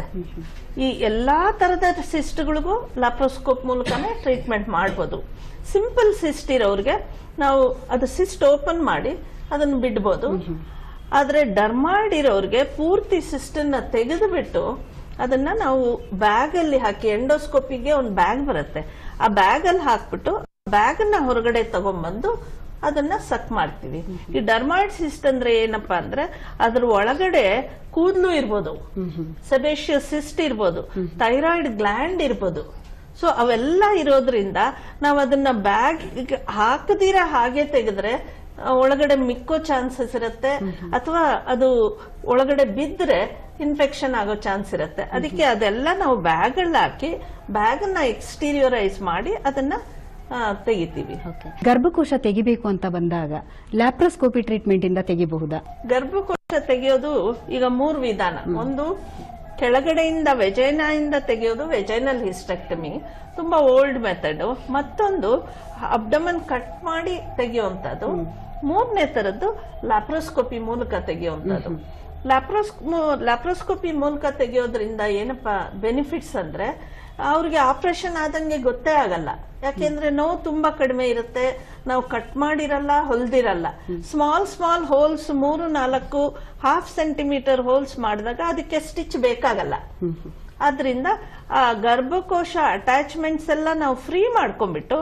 ಈ ಎಲ್ಲಾ ತರದ ಸಿಸ್ಟ್ಗಳಿಗೂ ಲ್ಯಾಪ್ರೋಸ್ಕೋಪ್ ಮೂಲಕನೇ ಟ್ರೀಟ್ಮೆಂಟ್ ಮಾಡ್ಬೋದು ಸಿಂಪಲ್ ಸಿಸ್ಟ್ ಇರೋರಿಗೆ ನಾವು ಅದು ಸಿಸ್ಟ್ ಓಪನ್ ಮಾಡಿ ಅದನ್ನು ಬಿಡ್ಬೋದು ಆದ್ರೆ ಡರ್ಮಾಯ್ಡ್ ಇರೋರಿಗೆ ಪೂರ್ತಿ ಸಿಸ್ಟ್ ಅನ್ನ ತೆಗೆದು ಬಿಟ್ಟು ಅದನ್ನ ನಾವು ಬ್ಯಾಗ್ ಅಲ್ಲಿ ಹಾಕಿ ಎಂಡೋಸ್ಕೋಪಿಗೆ ಒಂದು ಬ್ಯಾಗ್ ಬರುತ್ತೆ ಆ ಬ್ಯಾಗ್ ಅಲ್ಲಿ ಹಾಕ್ಬಿಟ್ಟು ಬ್ಯಾಗ್ ಅನ್ನ ಹೊರಗಡೆ ತಗೊಂಡ್ಬಂದು ಅದನ್ನ ಸಕ್ ಮಾಡ್ತೀವಿ ಈ ಡರ್ಮಾಯ್ಡ್ ಸಿಸ್ಟ್ ಅಂದ್ರೆ ಏನಪ್ಪಾ ಅಂದ್ರೆ ಅದ್ರ ಒಳಗಡೆ ಕೂದಲು ಇರ್ಬೋದು ಸೆಬೇಷಿಯಸ್ ಸಿಸ್ಟ್ ಇರ್ಬೋದು ಥೈರಾಯ್ಡ್ ಗ್ಲ್ಯಾಂಡ್ ಇರ್ಬೋದು ಸೊ ಅವೆಲ್ಲ ಇರೋದ್ರಿಂದ ನಾವು ಅದನ್ನ ಬ್ಯಾಗ್ ಹಾಕದಿರ ಹಾಗೆ ತೆಗೆದ್ರೆ ಆ, ಒಳಗಡೆ ಮಿಕ್ಕೋ ಚಾನ್ಸಸ್ ಇರುತ್ತೆ ಅಥವಾ ಅದು ಒಳಗಡೆ ಬಿದ್ದರೆ ಇನ್ಫೆಕ್ಷನ್ ಆಗೋ ಚಾನ್ಸ್ ಇರುತ್ತೆ ಅದಕ್ಕೆ ಅದೆಲ್ಲ ನಾವು ಬ್ಯಾಗ್ ಅಲ್ಲಿ ಹಾಕಿ ಬ್ಯಾಗ್ ಅನ್ನ ಎಕ್ಸ್ಟೀರಿಯರೈಸ್ ಮಾಡಿ ಅದನ್ನ ಆ, ತೆಗಿತೀವಿ ಗರ್ಭಕೋಶ ತೆಗಿಬೇಕು ಅಂತ ಬಂದಾಗ ಲ್ಯಾಪ್ರೋಸ್ಕೋಪಿ ಟ್ರೀಟ್ಮೆಂಟ್ ಇಂದ ತೆಗಿಬಹುದಾ ಗರ್ಭಕೋಶ ತೆಗೆಯೋದು ಈಗ ಮೂರು ವಿಧಾನ ಒಂದು ಕೆಳಗಡೆಯಿಂದ ವೆಜೈನಾಯಿಂದ ತೆಗೆಯೋದು ವೆಜೈನಲ್ ಹಿಸ್ಟೆಕ್ಟಮಿ ತುಂಬಾ ಓಲ್ಡ್ ಮೆಥಡ್ ಮತ್ತೊಂದು ಅಬ್ಡಮನ್ ಕಟ್ ಮಾಡಿ ತೆಗೆಯುವಂತದ್ದು ಮೂರನೇ ತರದ್ದು ಲ್ಯಾಪ್ರೋಸ್ಕೋಪಿ ಮೂಲಕ ತೆಗೆಯುವಂತದ್ದು ಲ್ಯಾಪ್ರೋಸ್ ಲ್ಯಾಪ್ರೋಸ್ಕೋಪಿ ಮೂಲಕ ತೆಗೆಯೋದ್ರಿಂದ ಏನಪ್ಪಾ ಬೆನಿಫಿಟ್ಸ್ ಅಂದ್ರೆ ಅವ್ರಿಗೆ ಆಪರೇಷನ್ ಆದಂಗೆ ಗೊತ್ತೇ ಆಗಲ್ಲ ಯಾಕೆಂದ್ರೆ ನೋವು ತುಂಬಾ ಕಡಿಮೆ ಇರುತ್ತೆ ನಾವು ಕಟ್ ಮಾಡಿರಲ್ಲ ಹೊಲ್ದಿರಲ್ಲ ಸ್ಮಾಲ್ ಸ್ಮಾಲ್ ಹೋಲ್ಸ್ ಮೂರು ನಾಲ್ಕು ಹಾಫ್ ಸೆಂಟಿಮೀಟರ್ ಹೋಲ್ಸ್ ಮಾಡಿದಾಗ ಅದಕ್ಕೆ ಸ್ಟಿಚ್ ಬೇಕಾಗಲ್ಲ ಆದ್ರಿಂದ ಆ ಗರ್ಭಕೋಶ ಅಟ್ಯಾಚ್ಮೆಂಟ್ಸ್ ಎಲ್ಲ ನಾವು ಫ್ರೀ ಮಾಡ್ಕೊಂಡ್ಬಿಟ್ಟು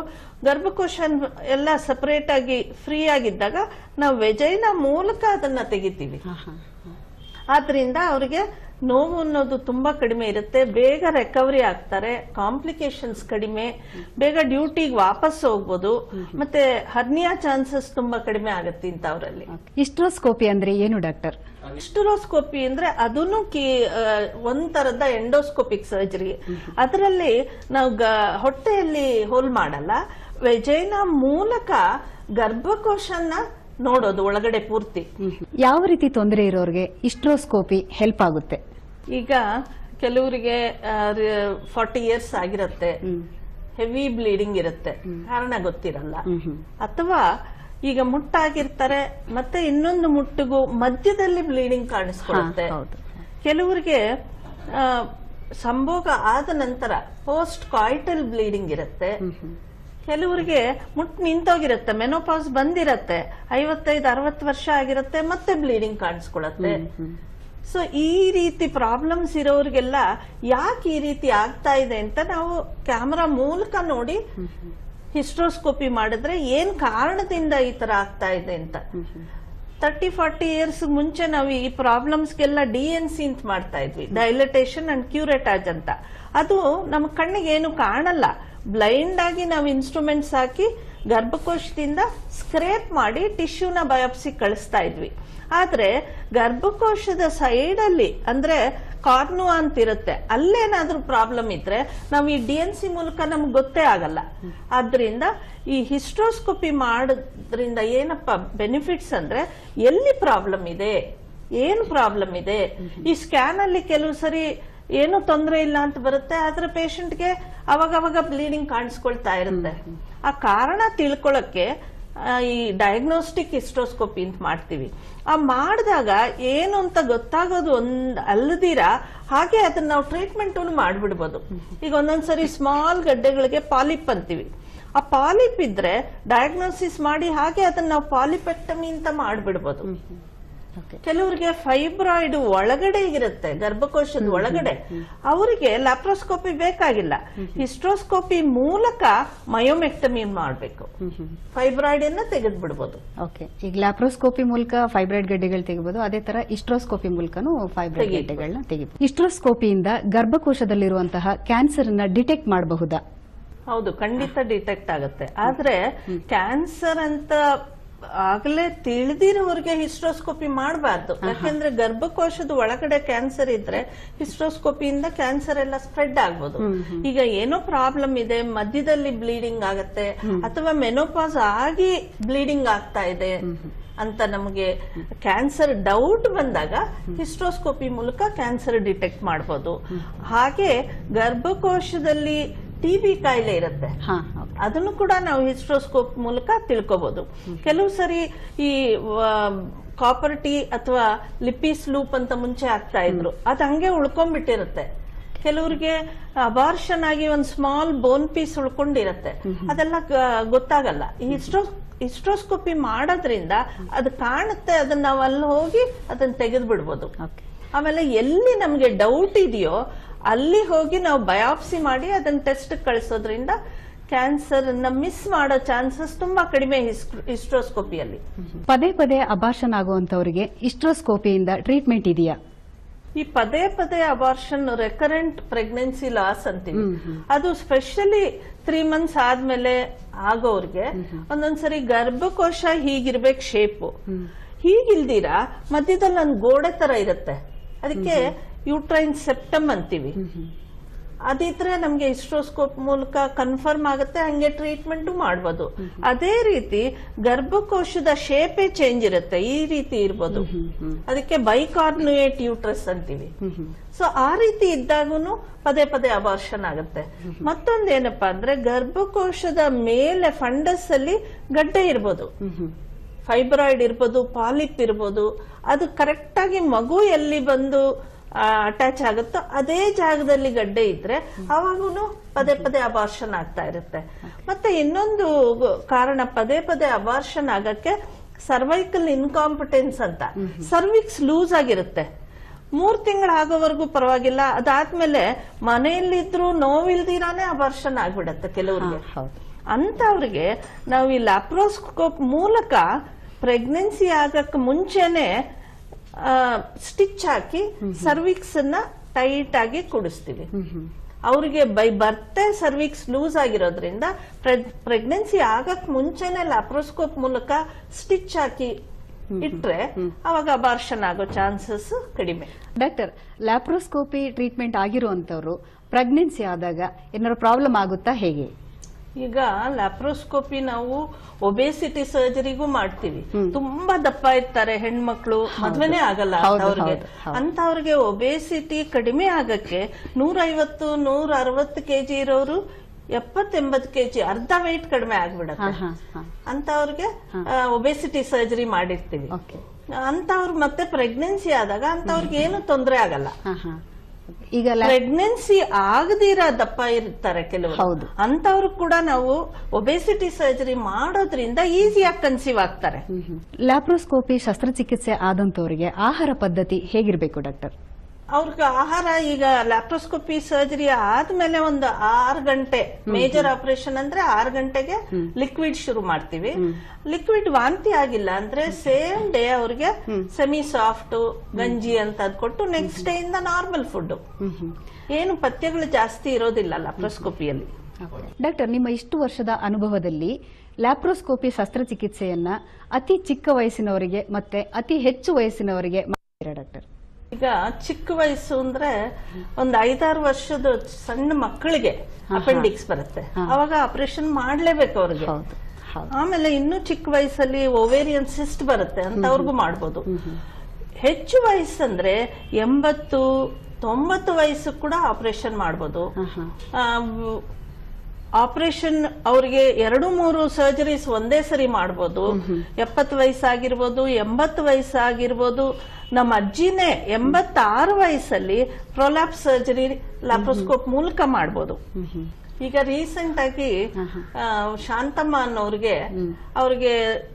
ಗರ್ಭಕೋಶ ಎಲ್ಲ ಸಪರೇಟ್ ಆಗಿ ಫ್ರೀ ಆಗಿದ್ದಾಗ ನಾವು ವೆಜೈನ ಮೂಲಕ ಅದನ್ನ ತೆಗಿತೀವಿ ಹಾ, ಹಾ, ಹಾ. ಆದ್ರಿಂದ ಅವರಿಗೆ ನೋವು ಅನ್ನೋದು ತುಂಬಾ ಕಡಿಮೆ ಇರುತ್ತೆ ಬೇಗ ರಿಕವರಿ ಆಗ್ತಾರೆ ಕಾಂಪ್ಲಿಕೇಶನ್ಸ್ ಕಡಿಮೆ ಬೇಗ ಡ್ಯೂಟಿಗೆ ವಾಪಸ್ ಹೋಗ್ಬೋದು ಮತ್ತೆ ಹರ್ನಿಯಾ ಚಾನ್ಸಸ್ ತುಂಬಾ ಕಡಿಮೆ ಆಗುತ್ತೆ ಇಂಥವ್ರಲ್ಲಿ ಇಸ್ಟ್ರೋಸ್ಕೋಪಿ ಅಂದ್ರೆ ಏನು ಡಾಕ್ಟರ್ ಹಿಸ್ಟುರೋಸ್ಕೋಪಿ ಅಂದ್ರೆ ಅದನ್ನು ಕಿ ಆ, ಒಂದ್ ತರದ ಎಂಡೋಸ್ಕೋಪಿಕ್ ಸರ್ಜರಿ ಅದರಲ್ಲಿ ನಾವು ಗ- ಹೊಟ್ಟೆಯಲ್ಲಿ ಹೋಲ್ ಮಾಡಲ್ಲ ವೆಜೈನ ಮೂಲಕ ಗರ್ಭಕೋಶನ ನೋಡೋದು ಒಳಗಡೆ ಪೂರ್ತಿ ಯಾವ ರೀತಿ ತೊಂದರೆ ಇರೋರಿಗೆ ಇಸ್ಟ್ರೋಸ್ಕೋಪಿ ಹೆಲ್ಪ್ ಆಗುತ್ತೆ ಈಗ ಕೆಲವರಿಗೆ ಫಾರ್ಟಿ ಇಯರ್ಸ್ ಆಗಿರತ್ತೆ ಹೆವಿ ಬ್ಲೀಡಿಂಗ್ ಇರುತ್ತೆ ಕಾರಣ ಗೊತ್ತಿರಲ್ಲ ಅಥವಾ ಈಗ ಮುಟ್ಟಾಗಿರ್ತಾರೆ ಮತ್ತೆ ಇನ್ನೊಂದು ಮುಟ್ಟಿಗೂ ಮಧ್ಯದಲ್ಲಿ ಬ್ಲೀಡಿಂಗ್ ಕಾಣಿಸ್ಕೊಳ್ಳುತ್ತೆ ಹಾ, ಹೌದು. ಕೆಲವರಿಗೆ ಆ, ಸಂಭೋಗ ಆದ ನಂತರ ಪೋಸ್ಟ್ ಕಾಯಿಟಲ್ ಬ್ಲೀಡಿಂಗ್ ಇರುತ್ತೆ ಕೆಲವರಿಗೆ ಮುಟ್ ನಿಂತೋಗಿರುತ್ತೆ ಮೆನೋಪಾಸ್ ಬಂದಿರತ್ತೆ ಐವತ್ತೈದು ಅರವತ್ತು ವರ್ಷ ಆಗಿರುತ್ತೆ ಮತ್ತೆ ಬ್ಲೀಡಿಂಗ್ ಕಾಣಿಸ್ಕೊಳತ್ತೆ ಸೊ ಈ ರೀತಿ ಪ್ರಾಬ್ಲಮ್ಸ್ ಇರೋರಿಗೆಲ್ಲ ಯಾಕೆ ಈ ರೀತಿ ಆಗ್ತಾ ಇದೆ ಅಂತ ನಾವು ಕ್ಯಾಮರಾ ಮೂಲಕ ನೋಡಿ ಹಿಸ್ಟ್ರೋಸ್ಕೋಪಿ ಮಾಡಿದ್ರೆ ಏನ್ ಕಾರಣದಿಂದ ಈ ತರ ಆಗ್ತಾ ಇದೆ ಅಂತ ತರ್ಟಿ ಫಾರ್ಟಿ ಇಯರ್ಸ್ ಮುಂಚೆ ನಾವು ಈ ಪ್ರಾಬ್ಲಮ್ಸ್ಗೆಲ್ಲ ಡಿ ಎನ್ ಸಿ ಅಂತ ಮಾಡ್ತಾ ಇದ್ವಿ ಡೈಲಟೇಷನ್ ಅಂಡ್ ಕ್ಯೂರೇಟಾಜ್ ಅಂತ ಅದು ನಮ್ಮ ಕಣ್ಣಿಗೆ ಏನು ಕಾಣಲ್ಲ ಬ್ಲೈಂಡ್ ಆಗಿ ನಾವು ಇನ್ಸ್ಟ್ರೂಮೆಂಟ್ಸ್ ಹಾಕಿ ಗರ್ಭಕೋಶದಿಂದ ಸ್ಕ್ರೇಪ್ ಮಾಡಿ ಟಿಶ್ಯೂನ ಬಯಾಪ್ಸಿ ಕಳಿಸ್ತಾ ಇದ್ವಿ ಆದ್ರೆ ಗರ್ಭಕೋಶದ ಸೈಡ್ ಅಲ್ಲಿ ಅಂದ್ರೆ ಕಾರ್ನು ಅಂತ ಇರುತ್ತೆ ಅಲ್ಲೇನಾದ್ರೂ ಪ್ರಾಬ್ಲಮ್ ಇದ್ರೆ ನಾವು ಈ ಡಿ ಎನ್ ಸಿ ಮೂಲಕ ನಮ್ಗೆ ಗೊತ್ತೇ ಆಗಲ್ಲ ಆದ್ರಿಂದ ಈ ಹಿಸ್ಟ್ರೋಸ್ಕೋಪಿ ಮಾಡೋದ್ರಿಂದ ಏನಪ್ಪ ಬೆನಿಫಿಟ್ಸ್ ಅಂದ್ರೆ ಎಲ್ಲಿ ಪ್ರಾಬ್ಲಮ್ ಇದೆ ಏನು ಪ್ರಾಬ್ಲಮ್ ಇದೆ ಈ ಸ್ಕ್ಯಾನ್ ಅಲ್ಲಿ ಕೆಲವು ಸರಿ ಏನು ತೊಂದರೆ ಇಲ್ಲ ಅಂತ ಬರುತ್ತೆ ಆದ್ರೆ ಪೇಷಂಟ್ಗೆ ಅವಾಗವಾಗ ಬ್ಲೀಡಿಂಗ್ ಕಾಣಿಸ್ಕೊಳ್ತಾ ಇರುತ್ತೆ ಆ ಕಾರಣ ತಿಳ್ಕೊಳಕ್ಕೆ ಆ, ಈ ಡಯಾಗ್ನೋಸ್ಟಿಕ್ ಹಿಸ್ಟ್ರೋಸ್ಕೋಪಿ ಅಂತ ಮಾಡ್ತೀವಿ ಆ ಮಾಡಿದಾಗ ಏನು ಅಂತ ಗೊತ್ತಾಗೋದು ಒಂದ್ ಅಲ್ಲದಿರ ಹಾಗೆ ಅದನ್ನ ನಾವು ಟ್ರೀಟ್ಮೆಂಟ್ ಮಾಡ್ಬಿಡ್ಬೋದು ಈಗ ಒಂದೊಂದ್ಸರಿ ಸ್ಮಾಲ್ ಗಡ್ಡೆಗಳಿಗೆ ಪಾಲಿಪ್ ಅಂತೀವಿ ಆ ಪಾಲಿಪ್ ಇದ್ರೆ ಡಯಾಗ್ನೋಸಿಸ್ ಮಾಡಿ ಹಾಗೆ ಅದನ್ನ ನಾವು ಪಾಲಿಪೆಕ್ಟಮಿ ಅಂತ ಮಾಡ್ಬಿಡ್ಬೋದು ಕೆಲವರಿಗೆ ಫೈಬ್ರಾಯ್ಡ್ ಒಳಗಡೆ ಇರುತ್ತೆ ಗರ್ಭಕೋಶದ ಒಳಗಡೆ ಅವರಿಗೆ ಲ್ಯಾಪ್ರೋಸ್ಕೋಪಿ ಬೇಕಾಗಿಲ್ಲ ಹಿಸ್ಟ್ರೋಸ್ಕೋಪಿ ಮೂಲಕ ಮಯೋಮೆಕ್ಟಮಿ ಮಾಡಬೇಕು ಫೈಬ್ರಾಯ್ಡ್ ಅನ್ನ ತೆಗೆದ್ಬಿಡ್ಬೋದು ಓಕೆ ಈಗ ಲ್ಯಾಪ್ರೋಸ್ಕೋಪಿ ಮೂಲಕ ಫೈಬ್ರಾಯ್ಡ್ ಗಡ್ಡೆಗಳು ತೆಗಿಬಹುದು ಅದೇ ತರ ಇಸ್ಟ್ರೋಸ್ಕೋಪಿ ಮೂಲಕನೂ ಫೈಬ್ರಾಯ್ಡ್ ತೆಗಿಬೋದು. ಗಡ್ಡೆಗಳನ್ನ ತೆಗಿಬಹುದು ಇಸ್ಟ್ರೋಸ್ಕೋಪಿಯಿಂದ ಗರ್ಭಕೋಶದಲ್ಲಿರುವಂತಹ ಕ್ಯಾನ್ಸರ್ ಅನ್ನ ಡಿಟೆಕ್ಟ್ ಮಾಡಬಹುದಾ ಹೌದು ಖಂಡಿತ ಡಿಟೆಕ್ಟ್ ಆಗುತ್ತೆ ಆದ್ರೆ ಕ್ಯಾನ್ಸರ್ ಅಂತ ಆಗ್ಲೇ ತಿಳಿದಿರೋರಿಗೆ ಹಿಸ್ಟ್ರೋಸ್ಕೋಪಿ ಮಾಡಬಾರ್ದು ಯಾಕೆಂದ್ರೆ ಗರ್ಭಕೋಶದ ಒಳಗಡೆ ಕ್ಯಾನ್ಸರ್ ಇದ್ರೆ ಹಿಸ್ಟ್ರೋಸ್ಕೋಪಿಯಿಂದ ಕ್ಯಾನ್ಸರ್ ಎಲ್ಲ ಸ್ಪ್ರೆಡ್ ಆಗ್ಬೋದು ಈಗ ಏನೋ ಪ್ರಾಬ್ಲಮ್ ಇದೆ ಮಧ್ಯದಲ್ಲಿ ಬ್ಲೀಡಿಂಗ್ ಆಗತ್ತೆ ಅಥವಾ ಮೆನೋಪಾಸ್ ಆಗಿ ಬ್ಲೀಡಿಂಗ್ ಆಗ್ತಾ ಇದೆ ಅಂತ ನಮಗೆ ಕ್ಯಾನ್ಸರ್ ಡೌಟ್ ಬಂದಾಗ ಹಿಸ್ಟ್ರೋಸ್ಕೋಪಿ ಮೂಲಕ ಕ್ಯಾನ್ಸರ್ ಡಿಟೆಕ್ಟ್ ಮಾಡಬಹುದು ಹಾಗೆ ಗರ್ಭಕೋಶದಲ್ಲಿ ಟಿಬಿ ಕಾಯಿಲೆ ಇರುತ್ತೆ ಹಾ ಅದನ್ನು ಕೂಡ ನಾವು ಹಿಸ್ಟ್ರೋಸ್ಕೋಪ್ ಮೂಲಕ ತಿಳ್ಕೊಬಹುದು ಕೆಲವು ಸರಿ ಈ ಕಾಪರ್ ಟಿ ಅಥವಾ ಲಿಪಿಸ್ ಲೂಪ್ ಅಂತ ಮುಂಚೆ ಆಗ್ತಾ ಇದ್ರು ಅದು ಹಂಗೆ ಉಳ್ಕೊಂಡ್ಬಿಟ್ಟಿರುತ್ತೆ ಕೆಲವ್ರಿಗೆ ಅಬಾರ್ಷನ್ ಆಗಿ ಒಂದು ಸ್ಮಾಲ್ ಬೋನ್ ಪೀಸ್ ಉಳ್ಕೊಂಡಿರತ್ತೆ ಅದೆಲ್ಲ ಗ- ಗೊತ್ತಾಗಲ್ಲ ಈ ಹಿಸ್ಟ್ರೋ ಹಿಸ್ಟ್ರೋಸ್ಕೋಪಿ ಮಾಡೋದ್ರಿಂದ ಅದು ಕಾಣುತ್ತೆ ಅದನ್ನ ನಾವು ಅಲ್ಲಿ ಹೋಗಿ ಅದನ್ನ ತೆಗೆದು ಬಿಡ್ಬೋದು ಓಕೆ ಆಮೇಲೆ ಎಲ್ಲಿ ನಮ್ಗೆ ಡೌಟ್ ಇದೆಯೋ ಅಲ್ಲಿ ಹೋಗಿ ನಾವು ಬಯಾಪ್ಸಿ ಮಾಡಿ ಅದನ್ನ ಟೆಸ್ಟ್ ಕಳಿಸೋದ್ರಿಂದ ಕ್ಯಾನ್ಸರ್ ನ ಮಿಸ್ ಮಾಡೋ ಚಾನ್ಸಸ್ ತುಂಬಾ ಕಡಿಮೆ ಹಿಸ್ಟ್ರೋಸ್ಕೋಪಿಯಲ್ಲಿ ಪದೇ ಪದೇ ಅಬಾರ್ಷನ್ ಆಗುವಂತವರಿಗೆ ಇಸ್ಟ್ರೋಸ್ಕೋಪಿಯಿಂದ ಟ್ರೀಟ್ಮೆಂಟ್ ಇದೆಯಾ ಈ ಪದೇ ಪದೇ ಅಬಾರ್ಷನ್ ರೆಕರೆಂಟ್ ಪ್ರೆಗ್ನೆನ್ಸಿ ಲಾಸ್ ಅಂತೀವಿ ಅದು ಸ್ಪೆಷಲಿ ತ್ರೀ ಮಂತ್ಸ್ ಆದ್ಮೇಲೆ ಆಗೋರ್ಗೆ ಒಂದೊಂದ್ಸರಿ ಗರ್ಭಕೋಶ ಹೀಗಿರ್ಬೇಕು ಶೇಪು ಹೀಗಿಲ್ದಿರ ಮಧ್ಯದಲ್ಲಿ ಒಂದು ಗೋಡೆ ತರ ಇರುತ್ತೆ ಅದಕ್ಕೆ ಯೂಟ್ರೈನ್ ಸೆಪ್ಟಮ್ ಅಂತೀವಿ ಅದಿದ್ರೆ ನಮ್ಗೆ ಹಿಸ್ಟ್ರೋಸ್ಕೋಪ್ ಮೂಲಕ ಕನ್ಫರ್ಮ್ ಆಗುತ್ತೆ ಹಂಗೆ ಟ್ರೀಟ್ಮೆಂಟ್ ಮಾಡ್ಬೋದು ಅದೇ ರೀತಿ ಗರ್ಭಕೋಶದ ಶೇಪೇ ಚೇಂಜ್ ಇರುತ್ತೆ ಈ ರೀತಿ ಇರ್ಬೋದು ಅದಕ್ಕೆ ಬೈಕಾರ್ನುಯೇಟ್ ಯೂಟ್ರಸ್ ಅಂತೀವಿ ಸೊ ಆ ರೀತಿ ಇದ್ದಾಗೂ ಪದೇ ಪದೇ ಅಬಾರ್ಷನ್ ಆಗುತ್ತೆ ಮತ್ತೊಂದೇನಪ್ಪಾ ಅಂದ್ರೆ ಗರ್ಭಕೋಶದ ಮೇಲೆ ಫಂಡಸ್ ಅಲ್ಲಿ ಗಡ್ಡೆ ಇರ್ಬೋದು ಫೈಬ್ರಾಯ್ಡ್ ಇರ್ಬೋದು ಪಾಲಿಪ್ ಇರ್ಬೋದು ಅದು ಕರೆಕ್ಟ್ ಆಗಿ ಮಗು ಎಲ್ಲಿ ಬಂದು ಅಟ್ಯಾಚ್ ಆಗುತ್ತೋ ಅದೇ ಜಾಗದಲ್ಲಿ ಗಡ್ಡೆ ಇದ್ರೆ ಅವಾಗೂ ಪದೇ ಪದೇ ಅಬಾರ್ಷನ್ ಆಗ್ತಾ ಇರುತ್ತೆ ಮತ್ತೆ ಇನ್ನೊಂದು ಕಾರಣ ಪದೇ ಪದೇ ಅಬಾರ್ಷನ್ ಆಗಕ್ಕೆ ಸರ್ವೈಕಲ್ ಇನ್ಕಾಂಪಿಟೆನ್ಸ್ ಅಂತ ಸರ್ವಿಕ್ಸ್ ಲೂಸ್ ಆಗಿರುತ್ತೆ ಮೂರ್ ತಿಂಗಳಾಗೋವರೆಗೂ ಪರವಾಗಿಲ್ಲ ಅದಾದ್ಮೇಲೆ ಮನೆಯಲ್ಲಿದ್ರು ನೋವಿಲ್ದಿರಾನೇ ಅಬಾರ್ಷನ್ ಆಗ್ಬಿಡತ್ತೆ ಕೆಲವರಿಗೆ ಹೌದು ಅಂತವ್ರಿಗೆ ನಾವು ಈ ಲ್ಯಾಪ್ರೋಸ್ಕೋಪ್ ಮೂಲಕ ಪ್ರೆಗ್ನೆನ್ಸಿ ಆಗಕ್ಕೆ ಮುಂಚೆನೆ ಸ್ಟಿಚ್ ಹಾಕಿ ಸರ್ವಿಕ್ಸ್ ಅನ್ನ ಟೈಟ್ ಆಗಿ ಕುಡಿಸ್ತೀವಿ ಅವ್ರಿಗೆ ಬೈ ಬರ್ತೆ ಸರ್ವಿಕ್ಸ್ ಲೂಸ್ ಆಗಿರೋದ್ರಿಂದ ಪ್ರೆಗ್ನೆನ್ಸಿ ಆಗಕ್ ಮುಂಚೆನೆ ಲ್ಯಾಪ್ರೋಸ್ಕೋಪ್ ಮೂಲಕ ಸ್ಟಿಚ್ ಹಾಕಿ ಇಟ್ರೆ ಅವಾಗ ಅಬಾರ್ಷನ್ ಆಗೋ ಚಾನ್ಸಸ್ ಕಡಿಮೆ ಡಾಕ್ಟರ್ ಲ್ಯಾಪ್ರೋಸ್ಕೋಪಿ ಟ್ರೀಟ್ಮೆಂಟ್ ಆಗಿರುವಂತವ್ರು ಪ್ರೆಗ್ನೆನ್ಸಿ ಆದಾಗ ಏನಾದ್ರು ಪ್ರಾಬ್ಲಮ್ ಆಗುತ್ತಾ ಹೇಗೆ ಈಗ ಲ್ಯಾಪ್ರೋಸ್ಕೋಪಿ ನಾವು ಒಬೇಸಿಟಿ ಸರ್ಜರಿಗೂ ಮಾಡ್ತೀವಿ ತುಂಬಾ ದಪ್ಪ ಇರ್ತಾರೆ ಹೆಣ್ಮಕ್ಳು ಮದ್ವೆನೇ ಆಗಲ್ಲ ಹೌದು, ಅವ್ರಿಗೆ ಹೌದು, ಹೌದು. ಅಂತವ್ರಿಗೆ ಒಬೇಸಿಟಿ ಕಡಿಮೆ ಆಗಕ್ಕೆ ನೂರೈವತ್ತು ನೂರ ಅರವತ್ತು ಕೆಜಿ ಇರೋರು ಎಪ್ಪತ್ತೆಂಬತ್ತು ಕೆಜಿ ಅರ್ಧ ವೆಯ್ಟ್ ಕಡಿಮೆ ಆಗ್ಬಿಡತ್ತೆ ಹಾ ಹಾ ಅಂತವ್ರಿಗೆ ಒಬೇಸಿಟಿ ಸರ್ಜರಿ ಮಾಡಿರ್ತೀವಿ ಓಕೆ ಅಂತವ್ರು ಮತ್ತೆ ಪ್ರೆಗ್ನೆನ್ಸಿ ಆದಾಗ ಅಂತವ್ರಿಗೆ ಏನು ತೊಂದರೆ ಆಗಲ್ಲ ಹಾ ಹಾ ಈಗ ಲ್ಯಾ- ಪ್ರೆಗ್ನೆನ್ಸಿ ಆಗದಿರ ದಪ್ಪ ಇರ್ತಾರೆ ಕೆಲವರು ಹೌದು. ಅಂತವ್ರು ಕೂಡ ನಾವು ಒಬೇಸಿಟಿ ಸರ್ಜರಿ ಮಾಡೋದ್ರಿಂದ ಈಸಿಯಾಗಿ ಕನ್ಸೀವ್ ಆಗ್ತಾರೆ ಹ್ಮ್, ಹ್ಮ್. ಲ್ಯಾಪ್ರೋಸ್ಕೋಪಿ ಶಸ್ತ್ರಚಿಕಿತ್ಸೆ ಆದಂತವರಿಗೆ ಆಹಾರ ಪದ್ಧತಿ ಹೇಗಿರ್ಬೇಕು ಡಾಕ್ಟರ್ ಅವ್ರಿಗೆ ಆಹಾರ ಈಗ ಲ್ಯಾಪ್ರೋಸ್ಕೋಪಿ ಸರ್ಜರಿ ಆದ್ಮೇಲೆ ಒಂದು ಆರು ಗಂಟೆ ಮೇಜರ್ ಆಪರೇಷನ್ ಅಂದ್ರೆ ಆರು ಗಂಟೆಗೆ ಲಿಕ್ವಿಡ್ ಶುರು ಮಾಡ್ತೀವಿ ಲಿಕ್ವಿಡ್ ವಾಂತಿ ಆಗಿಲ್ಲ ಅಂದ್ರೆ ಸೇಮ್ ಡೇ ಅವ್ರಿಗೆ ಸೆಮಿ ಸಾಫ್ಟ್ ಗಂಜಿ ಅಂತ ಅದ್ ಕೊಟ್ಟು ನೆಕ್ಸ್ಟ್ ಡೇ ಇಂದ ನಾರ್ಮಲ್ ಫುಡ್ ಏನು ಪಥ್ಯಗಳು ಜಾಸ್ತಿ ಇರೋದಿಲ್ಲ ಲ್ಯಾಪ್ರೋಸ್ಕೋಪಿಯಲ್ಲಿ ಡಾಕ್ಟರ್ ನಿಮ್ಮ ಇಷ್ಟು ವರ್ಷದ ಅನುಭವದಲ್ಲಿ ಲ್ಯಾಪ್ರೋಸ್ಕೋಪಿ ಶಸ್ತ್ರಚಿಕಿತ್ಸೆಯನ್ನ ಅತಿ ಚಿಕ್ಕ ವಯಸ್ಸಿನವರಿಗೆ ಮತ್ತೆ ಅತಿ ಹೆಚ್ಚು ವಯಸ್ಸಿನವರಿಗೆ ಮಾಡ್ತೀರಾ ಡಾಕ್ಟರ್ ಈಗ ಚಿಕ್ಕ ವಯಸ್ಸು ಅಂದ್ರೆ ಒಂದ್ ಐದಾರು ವರ್ಷದ ಸಣ್ಣ ಮಕ್ಕಳಿಗೆ ಅಪೆಂಡಿಕ್ಸ್ ಬರುತ್ತೆ ಅವಾಗ ಆಪರೇಷನ್ ಮಾಡ್ಲೇಬೇಕು ಅವ್ರಿಗೆ ಹೌದು ಹೌದು ಆಮೇಲೆ ಇನ್ನೂ ಚಿಕ್ಕ ವಯಸ್ಸಲ್ಲಿ ಓವೇರಿಯನ್ ಸಿಸ್ಟ್ ಬರುತ್ತೆ ಅಂತ ಅವ್ರಿಗೂ ಮಾಡ್ಬೋದು ಹೆಚ್ಚು ವಯಸ್ಸಂದ್ರೆ ಎಂಬತ್ತು ತೊಂಬತ್ತು ವಯಸ್ಸು ಕೂಡ ಆಪರೇಷನ್ ಮಾಡ್ಬೋದು ಹಾ ಹಾ ಆಪರೇಷನ್ ಅವ್ರಿಗೆ ಎರಡು ಮೂರು ಸರ್ಜರೀಸ್ ಒಂದೇ ಸರಿ ಮಾಡ್ಬೋದು ಎಪ್ಪತ್ತು ವಯಸ್ಸಾಗಿರ್ಬೋದು ಎಂಬತ್ತು ವಯಸ್ಸಾಗಿರ್ಬೋದು ನಮ್ಮ ಅಜ್ಜಿನೇ ಎಂಬತ್ತಾರು ವಯಸ್ಸಲ್ಲಿ ಪ್ರೊಲ್ಯಾಪ್ ಸರ್ಜರಿ ಲ್ಯಾಪ್ರೋಸ್ಕೋಪ್ ಮೂಲಕ ಮಾಡ್ಬೋದು ಈಗ ರೀಸೆಂಟ್ ಆಗಿ ಆ, ಶಾಂತಮ್ಮ ಅನ್ನೋರ್ಗೆ ಅವ್ರಿಗೆ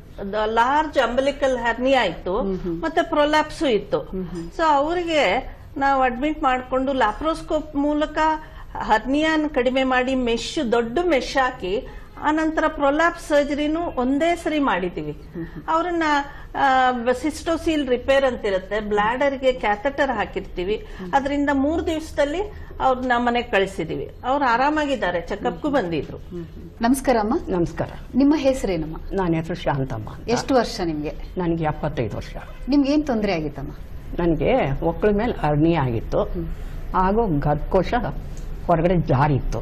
ಲಾರ್ಜ್ ಅಂಬಲಿಕಲ್ ಹರ್ನಿ ಆಯ್ತು ಮತ್ತೆ ಪ್ರೊಲ್ಯಾಪ್ಸು ಇತ್ತು ಸೊ ಅವರಿಗೆ ನಾವು ಅಡ್ಮಿಟ್ ಮಾಡಿಕೊಂಡು ಲ್ಯಾಪ್ರೋಸ್ಕೋಪ್ ಮೂಲಕ ಹರ್ನಿಯಾನ್ ಕಡಿಮೆ ಮಾಡಿ ಮೆಶ್ ದೊಡ್ಡ ಮೆಶ್ ಹಾಕಿ ಆನಂತರ ಪ್ರೊಲ್ಯಾಪ್ ಸರ್ಜರಿನೂ ಒಂದೇ ಸರಿ ಮಾಡಿದೀವಿ ಅವ್ರನ್ನ ಸಿಸ್ಟೋಸೀಲ್ ರಿಪೇರ್ ಅಂತಿರುತ್ತೆ ಬ್ಲಾಡರ್ಗೆ ಕ್ಯಾಥೆಟರ್ ಹಾಕಿರ್ತೀವಿ ಅದರಿಂದ ಮೂರ್ ದಿವಸದಲ್ಲಿ ಅವ್ರನ್ನ ಮನೆಗೆ ಕಳಿಸಿದೀವಿ ಅವ್ರು ಆರಾಮಾಗಿದ್ದಾರೆ ಚೆಕಪ್ಗೂ ಬಂದಿದ್ರು ನಮಸ್ಕಾರ ಅಮ್ಮ ನಮಸ್ಕಾರ ನಿಮ್ಮ ಹೆಸರೇನಮ್ಮ ನನ್ನ ಹೆಸರು ಶಾಂತಮ್ಮ ಅಂತ. ಎಷ್ಟು ವರ್ಷ ನಿಮ್ಗೆ ನನಗೆ ಎಪ್ಪತ್ತೈದು ವರ್ಷ ನಿಮ್ಗೆ ಏನ್ ತೊಂದರೆ ಆಗಿತ್ತಮ್ಮ ನನಗೆ ಒಕ್ಕಳ ಮೇಲೆ ಅರ್ನಿ ಆಗಿತ್ತು ಹಾಗೂ ಗರ್ಭಕೋಶ ಹೊರಗಡೆ ಜಾರಿತ್ತು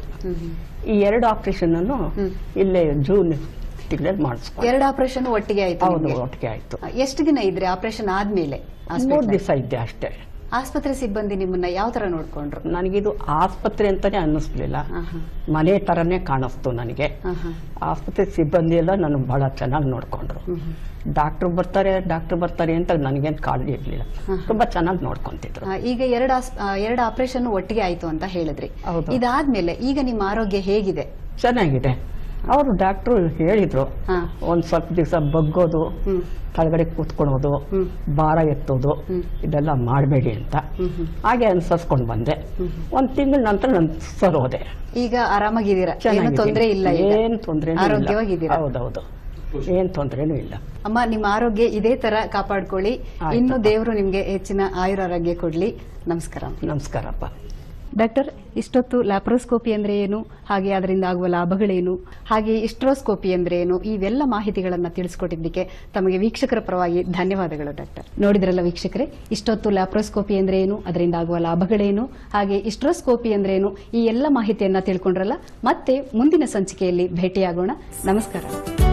ಈ ಎರಡು ಆಪರೇಷನ್ ಅನ್ನು ಇಲ್ಲೇ ಜೂನ್ ತಿಂಗಳಲ್ಲಿ ಮಾಡಿಸ್ಕೊಂಡು ಎರಡು ಆಪರೇಷನ್ ಒಟ್ಟಿಗೆ ಆಯ್ತು ಹೌದು ನಿಮ್ಗೆ? ಒಟ್ಟಿಗೆ ಆಯ್ತು ಎಷ್ಟು ದಿನ ಇದ್ರಿ ಆಪರೇಷನ್ ಆದ್ಮೇಲೆ ಮೂರು ಆಸ್ಪತ್ರೆ? ದಿವಸ ಇದ್ದೆ ಅಷ್ಟೇ ಆಸ್ಪತ್ರೆ ಸಿಬ್ಬಂದಿ ನಿಮ್ಮನ್ನ ಯಾವ ತರ ನೋಡ್ಕೊಂಡ್ರು ನನಗಿದು ಆಸ್ಪತ್ರೆ ಅಂತಾನೆ ಅನ್ನಿಸ್ಲಿಲ್ಲ ಆಹಾ. ಮನೆ ತರನೇ ಕಾಣಿಸ್ತು ನನಗೆ ಆಹಾ. ಆಸ್ಪತ್ರೆ ಸಿಬ್ಬಂದಿ ಎಲ್ಲ ನನಗೆ ಬಹಳ ಚೆನ್ನಾಗಿ ನೋಡ್ಕೊಂಡ್ರು ಡಾಕ್ಟರ್ ಬರ್ತಾರೆ ಡಾಕ್ಟರ್ ಬರ್ತಾರೆ ಅಂತ ನನಗೇನು ಕಾಳಜಿ ಇರಲಿಲ್ಲ ತುಂಬಾ ಚೆನ್ನಾಗಿ ನೋಡ್ಕೊಂತಿದ್ರು ಆ, ಈಗ ಎರಡು ಆಸ್- ಆ, ಎರಡು ಆಪರೇಷನ್ ಒಟ್ಟಿಗೆ ಆಯ್ತು ಅಂತ ಹೇಳಿದ್ರಿ ಹೌದು. ಇದಾದ್ಮೇಲೆ ಈಗ ನಿಮ್ಮ ಆರೋಗ್ಯ ಹೇಗಿದೆ ಚೆನ್ನಾಗಿದೆ ಅವರು ಡಾಕ್ಟ್ರು ಹೇಳಿದ್ರು ಹಾ. ಒಂದ್ ಸ್ವಲ್ಪ ದಿವಸ ಬಗ್ಗೋದು ಹ್ಮ್. ಕೆಳಗಡೆ ಕೂತ್ಕೊಳ್ಳೋದು ಭಾರ ಎತ್ತೋದು ಇದೆಲ್ಲ ಮಾಡಬೇಡಿ ಅಂತ ಹಾಗೆ ಅನ್ಸರ್ಸ್ಕೊಂಡ್ ಬಂದೆ ಒಂದ್ ತಿಂಗಳ ನಂತರ ನಾನು ಸರೋದೆ ಈಗ ಆರಾಮಾಗಿದ್ದೀರಾ ಏನು ಚೆನ್ನಾಗಿದ್ದೀನಿ. ತೊಂದರೆ ಇಲ್ಲ ಈಗ? ಏನ್ ತೊಂದ್ರೆ ಆರೋಗ್ಯವಾಗಿದ್ದೀರಾ ಹೌದೌದು ಏನ್ ತೊಂದ್ರೆನೂ ಇಲ್ಲ ಅಮ್ಮ ನಿಮ್ಮ ಆರೋಗ್ಯ ಇದೇ ತರ ಕಾಪಾಡ್ಕೊಳ್ಳಿ ಆಯ್ತು. ಇನ್ನು ದೇವರು ನಿಮ್ಗೆ ಹೆಚ್ಚಿನ ಆಯುರಾರೋಗ್ಯ ಕೊಡ್ಲಿ ನಮಸ್ಕಾರ ನಮಸ್ಕಾರಪ್ಪ ಡಾಕ್ಟರ್ ಇಷ್ಟೊತ್ತು ಲ್ಯಾಪ್ರೋಸ್ಕೋಪಿ ಅಂದ್ರೆ ಏನು ಹಾಗೆ ಅದರಿಂದ ಆಗುವ ಲಾಭಗಳೇನು ಹಾಗೆ ಇಸ್ಟ್ರೋಸ್ಕೋಪಿ ಅಂದ್ರೆ ಏನು ಇವೆಲ್ಲ ಮಾಹಿತಿಗಳನ್ನ ತಿಳಿಸ್ಕೊಟ್ಟಿದ್ದಕ್ಕೆ ತಮಗೆ ವೀಕ್ಷಕರ ಪರವಾಗಿ ಧನ್ಯವಾದಗಳು ಡಾಕ್ಟರ್ ನೋಡಿದ್ರಲ್ಲ ವೀಕ್ಷಕರೇ ಇಷ್ಟೊತ್ತು ಲ್ಯಾಪ್ರೋಸ್ಕೋಪಿ ಅಂದ್ರೆ ಏನು ಅದರಿಂದ ಆಗುವ ಲಾಭಗಳೇನು ಹಾಗೆ ಇಸ್ಟ್ರೋಸ್ಕೋಪಿ ಅಂದ್ರೆ ಏನು ಈ ಎಲ್ಲ ಮಾಹಿತಿಯನ್ನ ತಿಳ್ಕೊಂಡ್ರಲ್ಲ ಮತ್ತೆ ಮುಂದಿನ ಸಂಚಿಕೆಯಲ್ಲಿ ಭೇಟಿಯಾಗೋಣ ನಮಸ್ಕಾರ